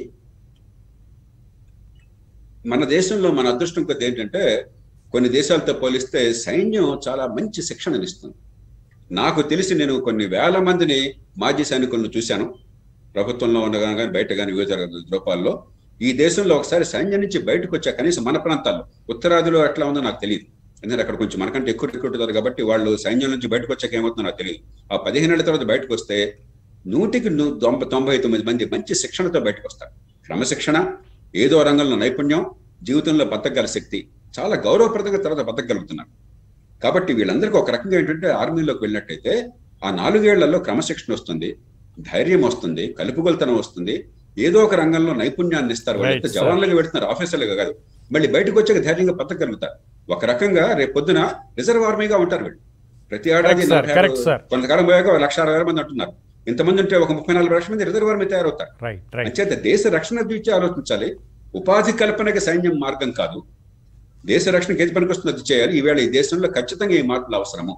S2: మన దేశంలో మన అదృష్టం కొద్ది ఏంటంటే కొన్ని దేశాలతో పోలిస్తే సైన్యం చాలా మంచి శిక్షణ ఇస్తుంది నాకు తెలిసి నేను కొన్ని వేల మందిని మాజీ సైనికులను చూశాను ప్రభుత్వంలో ఉండగా కానీ బయట కానీ వివిధ రూపాల్లో ఈ దేశంలో ఒకసారి సైన్యం నుంచి బయటకు వచ్చా కనీసం మన ప్రాంతాల్లో ఉత్తరాదిలో ఎట్లా ఉందో నాకు తెలియదు ఎందుకంటే అక్కడ కొంచెం మనకంటే ఎక్కువ రిక్రూట్ అవుతారు కాబట్టి వాళ్ళు సైన్యం నుంచి బయటకు వచ్చాక ఏమవుతుందో నాకు తెలియదు ఆ పదిహేను ఏళ్ల తర్వాత బయటకు వస్తే నూటికి ను- తొంభై తొంభై తొమ్మిది మంది మంచి శిక్షణతో బయటకు వస్తారు క్రమశిక్షణ ఏదో రంగంలో నైపుణ్యం జీవితంలో బతకగల శక్తి చాలా గౌరవప్రదంగా తర్వాత బతకగలుగుతున్నారు కాబట్టి వీళ్ళందరికీ ఒక రకంగా ఏంటంటే ఆర్మీలోకి వెళ్ళినట్టయితే ఆ నాలుగేళ్లలో క్రమశిక్షణ వస్తుంది ధైర్యం వస్తుంది కలుపుగొలతనం వస్తుంది ఏదో ఒక రంగంలో నైపుణ్యాన్ని ఇస్తారు
S1: Right,
S2: వాళ్ళైతే
S1: sir.
S2: జవాన్లుగా పెడుతున్నారు ఆఫీసర్లుగా కాదు మళ్ళీ బయటకు వచ్చాక ధైర్యంగా బతకగలుగుతారు ఒక రకంగా రేపు పొద్దున రిజర్వ్ ఆర్మీగా ఉంటారు వీళ్ళు ప్రతి ఏడాది
S1: Correct, sir.
S2: నలభై ఆరు-
S1: Correct, sir.
S2: కొంతకాలం పోయాక ఒక లక్ష అరవై వేల మంది అంటున్నారు ఇంతమంది ఉంటే ఒక ముప్పై నాలుగు లక్షల మంది రిజర్వ్ ఆర్మీ తయారవుతారు
S1: రైట్ రైట్
S2: అంచేత దేశ రక్షణ గురించి ఆలోచించాలి ఉపాధి కల్పనకి సైన్యం మార్గం కాదు దేశ రక్షణకి ఏది పనికొస్తుందో అది చేయాలి ఈవేళ ఈ దేశంలో ఖచ్చితంగా ఈ మార్పులు అవసరము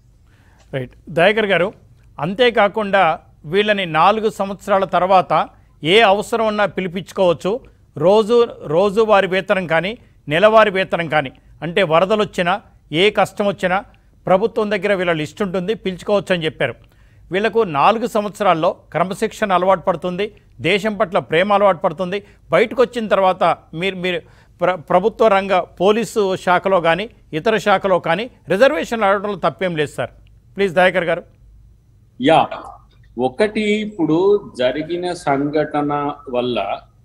S1: రైట్ దయాకర్ గారు అంతేకాకుండా వీళ్ళని నాలుగు సంవత్సరాల తర్వాత ఏ అవసరం ఉన్నా పిలిపించుకోవచ్చు రోజు రోజువారి వేతనం కానీ నెలవారీ వేతనం కానీ అంటే వరదలు వచ్చినా ఏ కష్టం వచ్చినా ప్రభుత్వం దగ్గర వీళ్ళ లిస్ట్ ఉంటుంది పిలుచుకోవచ్చు అని చెప్పారు వీళ్ళకు నాలుగు సంవత్సరాల్లో క్రమశిక్షణ అలవాటు పడుతుంది దేశం పట్ల ప్రేమ అలవాటు పడుతుంది బయటకు వచ్చిన తర్వాత మీరు మీరు ప్ర ప్రభుత్వ రంగ పోలీసు శాఖలో కానీ ఇతర శాఖలో కానీ రిజర్వేషన్లు అడగడంలో తప్పేం లేదు సార్ ప్లీజ్ దయాకర్ గారు
S3: యా ఒకటి ఇప్పుడు జరిగిన సంఘటన వల్ల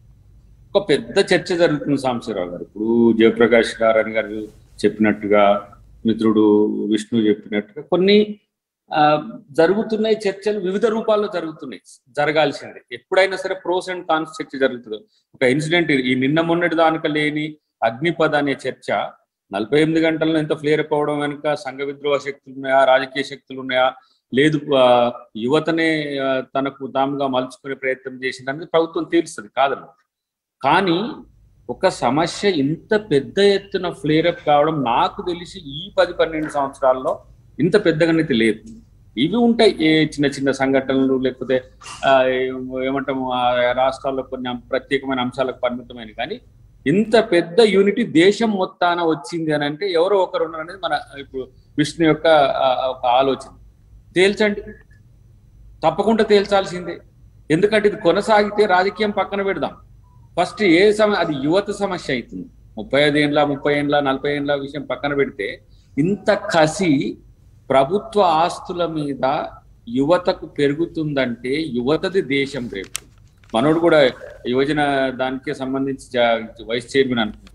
S3: ఒక పెద్ద చర్చ జరుగుతుంది సాంబశివరావు గారు ఇప్పుడు జయప్రకాష్ నారాయణ గారు చెప్పినట్టుగా మిత్రుడు విష్ణు చెప్పినట్టుగా కొన్ని ఆ, జరుగుతున్నాయి చర్చలు వివిధ రూపాల్లో జరుగుతున్నాయి జరగాల్సిందే ఎప్పుడైనా సరే ప్రోస్ అండ్ కాన్స్ చర్చ జరుగుతుంది ఒక ఇన్సిడెంట్ ఈ నిన్న మొన్నటి దానిక లేని అగ్నిపథ్ అనే చర్చ నలభై ఎనిమిది గంటల్లో ఎంత ఫ్లేర్ అవ్వడం వెనుక సంఘ విద్రోహ శక్తులు ఉన్నాయా రాజకీయ శక్తులు ఉన్నాయా లేదు ఆ, యువతనే ఆ, తనకు తాముగా మలుచుకునే ప్రయత్నం చేసిందనేది ప్రభుత్వం తీరుస్తుంది కాదన్న కానీ ఒక సమస్య ఇంత పెద్ద ఎత్తున ఫ్లేర్ అప్ కావడం నాకు తెలిసి ఈ పది పన్నెండు సంవత్సరాల్లో ఇంత పెద్దగానైతే లేదు ఇవి ఉంటాయి ఏ చిన్న చిన్న సంఘటనలు లేకపోతే ఆ, ఏ- ఏమంటాము ఆ రాష్ట్రాల్లో కొన్ని అం- ప్రత్యేకమైన అంశాలకు పరిమితమైన కానీ ఇంత పెద్ద యూనిటీ దేశం మొత్తాన వచ్చింది అని అంటే ఎవరో ఒకరు ఉన్నారు అనేది మన ఇప్పుడు విష్ణు యొక్క ఆ, ఒక ఆలోచన తేల్చండి తప్పకుండా తేల్చాల్సిందే ఎందుకంటే ఇది కొనసాగితే రాజకీయం పక్కన పెడదాం ఫస్ట్ ఏ సమ అది యువత సమస్య అవుతుంది ముప్పై ఐదు ఏండ్ల ముప్పై ఏండ్ల నలభై ఏండ్ల విషయం పక్కన పెడితే ఇంత కసి ప్రభుత్వ ఆస్తుల మీద యువతకు పెరుగుతుందంటే యువతది దేశం రేపు మనోడు కూడా యువజన దానికే సంబంధించి జా- వైస్ చైర్మన్ అనుకుంటా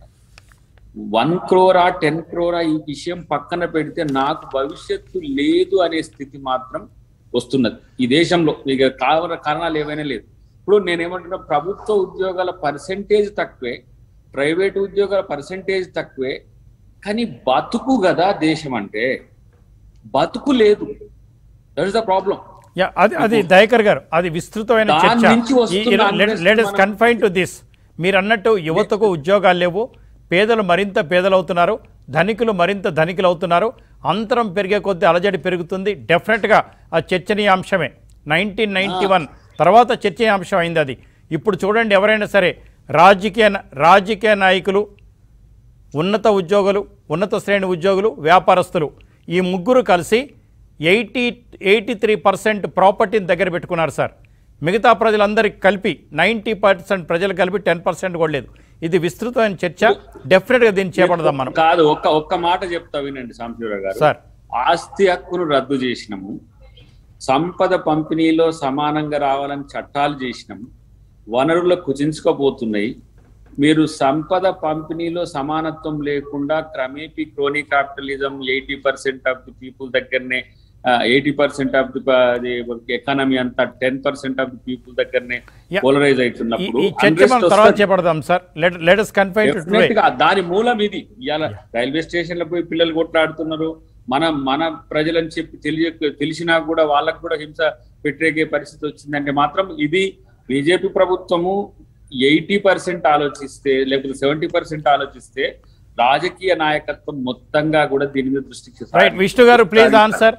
S3: వన్ క్రోరా టెన్ క్రోరా ఈ విషయం పక్కన పెడితే నాకు భవిష్యత్తు లేదు అనే స్థితి మాత్రం వస్తున్నది ఈ దేశంలో ఇక కావన కారణాలు ఏవైనా లేదు ఇప్పుడు నేనేమంటున్నా ప్రభుత్వ ఉద్యోగాల పర్సెంటేజ్ తక్కువే ప్రైవేట్ ఉద్యోగాల పర్సెంటేజ్ తక్కువే కానీ బతుకు కదా దేశం అంటే బతుకు లేదు that is the problem
S1: yeah అది అది దయకర్ గారు అది విస్తృతమైన
S3: దాని నుంచి వస్తున్న unrest
S1: లేటెస్ట్
S3: మనం-
S1: కన్ఫైన్ టు దిస్ మీరు అన్నట్టు యువతకు ఉద్యోగాలు లేవు పేదలు మరింత పేదలవుతున్నారు ధనికులు మరింత ధనికులు అవుతున్నారు అంతరం పెరిగే కొద్దీ అలజడి పెరుగుతుంది డెఫినెట్గా ఆ చర్చనీయాంశమే నైన్టీన్ నైన్టీ వన్ తర్వాత చర్చనీయాంశం అయింది అది ఇప్పుడు చూడండి ఎవరైనా సరే రాజకీయ న- రాజకీయ నాయకులు ఉన్నత ఉద్యోగులు ఉన్నత శ్రేణి ఉద్యోగులు వ్యాపారస్తులు ఈ ముగ్గురు కలిసి ఎయిటీ ఎయిటీ త్రీ పర్సెంట్ ప్రాపర్టీని దగ్గర పెట్టుకున్నారు సార్ మిగతా ప్రజలందరికీ కలిపి నైంటీ పర్సెంట్ ప్రజలు కలిపి టెన్ పర్సెంట్ కూడా లేదు ఇది విస్తృతమైన చర్చ డెఫినెట్గా దీన్ని చేపడదాం మనం
S3: కాదు ఒక్క ఒక్క మాట చెప్తా వినండి సాంశివరావు గారు
S1: సార్
S3: ఆస్తి హక్కును రద్దు చేసినాము సంపద పంపిణీలో సమానంగా రావాలని చట్టాలు చేసినాము వనరులు కుచించుకోబోతున్నాయి మీరు సంపద పంపిణీలో సమానత్వం లేకుండా క్రమేపీ crony capitalism eighty percent of the people దగ్గరనే eighty percent of the economy అంతా ten percent of the people దగ్గరనే
S1: Yeah.
S3: పోలరైజ్
S1: ఈ
S3: అవుతున్నప్పుడు
S1: ఈ చర్చ
S3: unrest
S1: మనం తర్వాత
S3: వస్తది.
S1: చేపడదాం sir let let us confine to today
S3: Definitely గా దాని మూలం ఇది ఇవాళ రైల్వే స్టేషన్ లో పోయి పిల్లలు కొట్లాడుతున్నారు మన మన ప్రజలని చెప్పి తెలియ తెలిసినా కూడా వాళ్ళకు కూడా హింస పెట్టే పరిస్థితి వచ్చిందంటే మాత్రం ఇది బీజేపీ ప్రభుత్వము ఎయిటీ పర్సెంట్ ఆలోచిస్తే లేకపోతే సెవెంటీ పర్సెంట్ ఆలోచిస్తే రాజకీయ నాయకత్వం మొత్తంగా కూడా దీని మీద దృష్టికి
S1: రైట్ విష్ణు గారు ప్లీజ్ ఆన్సర్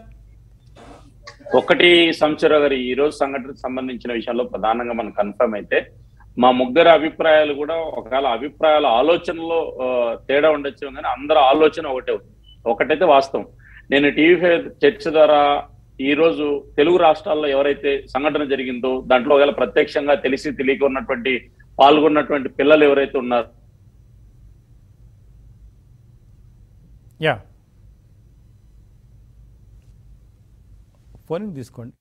S4: ఒకటి సంవత్సరం గారు ఈ రోజు సంఘటనకు సంబంధించిన విషయంలో ప్రధానంగా మనం కన్ఫర్మ్ అయితే మా ముగ్గురు అభిప్రాయాలు కూడా ఒకవేళ అభిప్రాయాల ఆలోచనలో ఆ, తేడా ఉండొచ్చు కానీ అందరి ఆలోచన ఒకటే ఉంది ఒకటైతే వాస్తవం నేను టీవీ ఫైవ్ చర్చ ద్వారా ఈ రోజు తెలుగు రాష్ట్రాల్లో ఎవరైతే సంఘటన జరిగిందో దాంట్లో ఒకవేళ ప్రత్యక్షంగా తెలిసి తెలియక ఉన్నటువంటి పాల్గొన్నటువంటి పిల్లలు ఎవరైతే ఉన్నారో
S1: యా ఫోన్ తీసుకోండి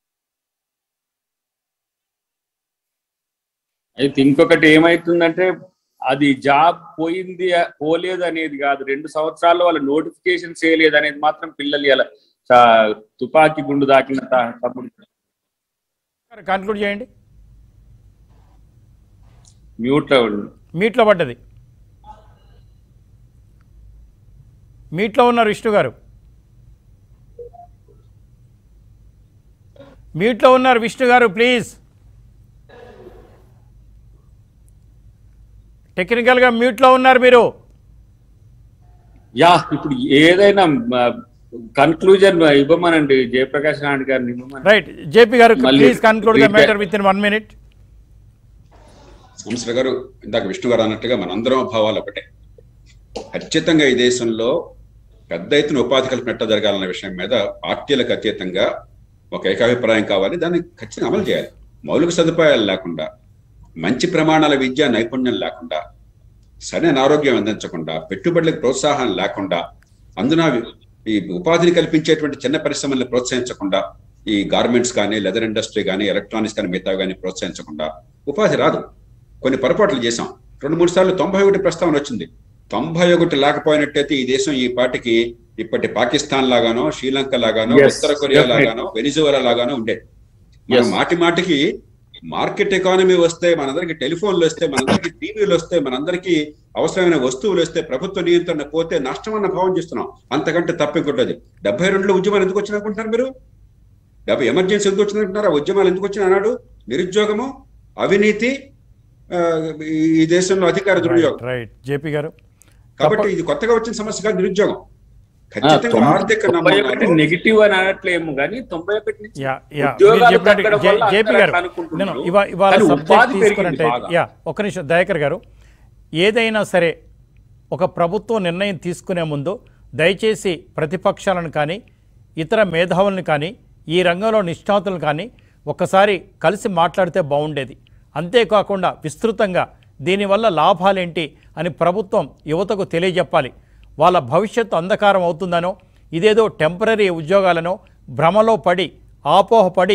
S3: అయితే ఇంకొకటి ఏమైతుందంటే అది జాబ్ పోయింది పోలేదు అనేది కాదు రెండు సంవత్సరాల్లో వాళ్ళు నోటిఫికేషన్ చేయలేదు అనేది మాత్రం పిల్లలు ఇలా చా- తుపాకీ గుండు దాకిన త- తప్పుడు
S1: కన్క్లూడ్ చేయండి
S3: మ్యూట్ లో ఉండు.
S1: మీట్లో పడ్డది మీట్లో ఉన్నారు విష్ణు గారు మీట్లో ఉన్నారు విష్ణు గారు ప్లీజ్ టెక్నికల్గా మ్యూట్లో ఉన్నారు మీరు
S3: యా ఇప్పుడు ఏదైనా కన్క్లూజన్ ఇవ్వమనండి జయప్రకాష్ నాయుడు గారిని ఇవ్వమని
S1: రైట్ జేపీ గారు
S3: మళ్ళీ
S1: please conclude the
S2: recap.
S1: Matter with in one minute
S2: సంస్థ గారు ఇందాక విష్ణు గారు అన్నట్టుగా మనందరం భావాలు ఒకటే ఖచ్చితంగా ఈ దేశంలో పెద్ద ఎత్తున ఉపాధి కల్పన ఎట్లా జరగాలన్న విషయం మీద పార్టీలకు అతీతంగా ఒక ఏకాభిప్రాయం కావాలి దాన్ని ఖచ్చితంగా అమలు చేయాలి మౌలిక సదుపాయాలు లేకుండా మంచి ప్రమాణాల విద్య నైపుణ్యం లేకుండా సరైన ఆరోగ్యం అందించకుండా పెట్టుబడులకు ప్రోత్సాహం లేకుండా అందున ఈ ఉపాధిని కల్పించేటువంటి చిన్న పరిశ్రమల్ని ప్రోత్సహించకుండా ఈ గార్మెంట్స్ కానీ లెదర్ ఇండస్ట్రీ కానీ ఎలక్ట్రానిక్స్ కానీ మిగతా కానీ ప్రోత్సహించకుండా ఉపాధి రాదు కొన్ని పొరపాట్లు చేశాం రెండు మూడు సార్లు తొంభై ఒకటి ప్రస్తావన వచ్చింది తొంభై ఒకటి లేకపోయినట్టయితే ఈ దేశం ఈ పాటికి ఇప్పటి పాకిస్తాన్ లాగానో శ్రీలంక లాగానో
S3: Yes,
S2: ఉత్తర కొరియా
S3: definitely.
S2: లాగానో వెనిజువలా లాగానో ఉండేది మనం
S3: Yes.
S2: మాటి మాటికి మార్కెట్ ఎకానమీ వస్తే మనందరికి టెలిఫోన్లు వస్తే మనందరికి టీవీలు వస్తే మనందరికి అవసరమైన వస్తువులు వస్తే ప్రభుత్వ నియంత్రణ పోతే నష్టం అన్న భావం చేస్తున్నాం అంతకంటే తప్పింకుంటుంది డెబ్బై రెండులో ఉద్యమాలు ఎందుకు వచ్చిన అనుకుంటున్నారు మీరు డెబ్బై ఎమర్జెన్సీ ఎందుకు వచ్చింది అనుకుంటున్నారు ఆ ఉద్యమాలు ఎందుకు వచ్చిన అన్నాడు నిరుద్యోగము అవినీతి ఆ, ఈ దేశంలో అధికార దుర్వినియోగం
S1: రైట్ జేపీ గారు
S2: కాబట్టి ఇది కొత్తగా వచ్చిన సమస్య కాదు నిరుద్యోగం ఖచ్చితంగా ఆర్థిక
S3: తొంభై ఒకటి
S2: నమూనాలు
S3: నెగిటివ్ అని అనట్లేము కానీ తొంభై ఒకటి నుంచి
S1: యా యా
S3: ఉద్యోగాలు
S1: మీరు చెప్పినట్టు
S3: తగ్గడం
S1: జే-
S3: వల్ల
S1: జేపీ
S3: అందరూ
S1: గారు
S3: అట్లా అనుకుంటున్నారు.
S1: నేను ఇవా- ఇవాళ
S3: కానీ
S1: సబ్జెక్ట్
S3: ఉపాధి పెరిగింది
S1: తీసుకున్నట్టే
S3: బాగా.
S1: యా ఒక్క నిమిషం దయాకర్ గారు ఏదైనా సరే ఒక ప్రభుత్వం నిర్ణయం తీసుకునే ముందు దయచేసి ప్రతిపక్షాలను కానీ ఇతర మేధావులను కానీ ఈ రంగంలో నిష్ణాతులను కానీ ఒక్కసారి కలిసి మాట్లాడితే బాగుండేది అంతేకాకుండా విస్తృతంగా దీనివల్ల లాభాలేంటి అని ప్రభుత్వం యువతకు తెలియజెప్పాలి వాళ్ళ భవిష్యత్తు అంధకారం అవుతుందనో ఇదేదో టెంపరీ ఉద్యోగాలనో భ్రమలో పడి ఆపోహపడి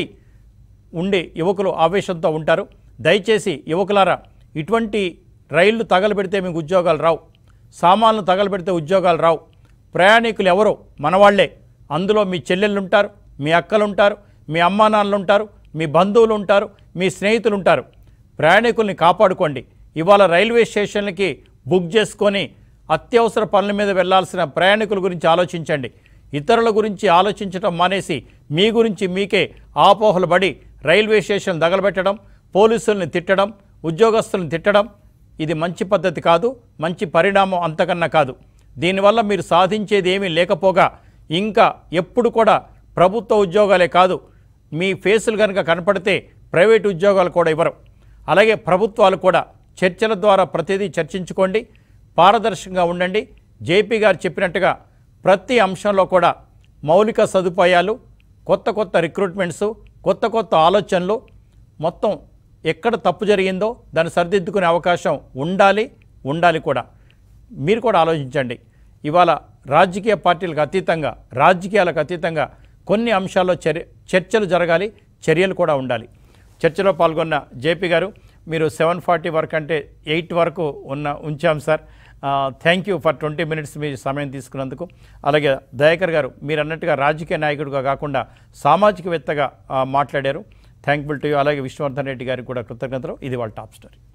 S1: ఉండి యువకులు ఆవేశంతో ఉంటారు దయచేసి యువకులారా ఇటువంటి రైళ్లు తగలబెడితే మీకు ఉద్యోగాలు రావు సామాన్లు తగలబెడితే ఉద్యోగాలు రావు ప్రయాణికులు ఎవరో మనవాళ్లే అందులో మీ చెల్లెళ్ళు ఉంటారు మీ అక్కలు ఉంటారు మీ అమ్మా నాన్నలు ఉంటారు మీ బంధువులు ఉంటారు మీ స్నేహితులు ఉంటారు ప్రయాణికుల్ని కాపాడుకోండి ఇవాళ రైల్వే స్టేషన్లకి బుక్ చేసుకొని అత్యవసర పనుల మీద వెళ్ళాల్సిన ప్రయాణికుల గురించి ఆలోచించండి ఇతరుల గురించి ఆలోచించడం మానేసి మీ గురించి మీకే ఆపోహలు పడి రైల్వే స్టేషన్ దగలబెట్టడం పోలీసుల్ని తిట్టడం ఉద్యోగస్తుల్ని తిట్టడం ఇది మంచి పద్ధతి కాదు మంచి పరిణామం అంతకన్నా కాదు దీనివల్ల మీరు సాధించేది ఏమీ లేకపోగా ఇంకా ఎప్పుడు కూడా ప్రభుత్వ ఉద్యోగాలే కాదు మీ ఫేసులు కనుక కనపడితే ప్రైవేట్ ఉద్యోగాలు కూడా ఇవ్వరు అలాగే ప్రభుత్వాలు కూడా చర్చల ద్వారా ప్రతిదీ చర్చించుకోండి పారదర్శకంగా ఉండండి జేపీ గారు చెప్పినట్టుగా ప్రతి అంశంలో కూడా మౌలిక సదుపాయాలు కొత్త కొత్త రిక్రూట్మెంట్స్ కొత్త కొత్త ఆలోచనలు మొత్తం ఎక్కడ తప్పు జరిగిందో దాన్ని సరిదిద్దుకునే అవకాశం ఉండాలి ఉండాలి కూడా మీరు కూడా ఆలోచించండి ఇవాళ రాజకీయ పార్టీలకు అతీతంగా రాజకీయాలకు అతీతంగా కొన్ని అంశాల్లో చర్య చర్చలు జరగాలి చర్యలు కూడా ఉండాలి చర్చలో పాల్గొన్న జేపీ గారు మీరు సెవెన్ ఫార్టీ వరకు అంటే ఎయిట్ వరకు ఉన్న ఉంచాం sir thank you for twenty minutes మీ సమయం తీసుకున్నందుకు అలాగే దయాకర్ గారు మీరు అన్నట్టుగా రాజకీయ నాయకుడిగా కాకుండా సామాజికవేత్తగా ఆ, మాట్లాడారు థ్యాంక్ఫుల్ టు యూ అలాగే విష్ణువర్ధన్ రెడ్డి గారికి కూడా కృతజ్ఞతలు ఇది వాళ్ళ టాప్ స్టోరీ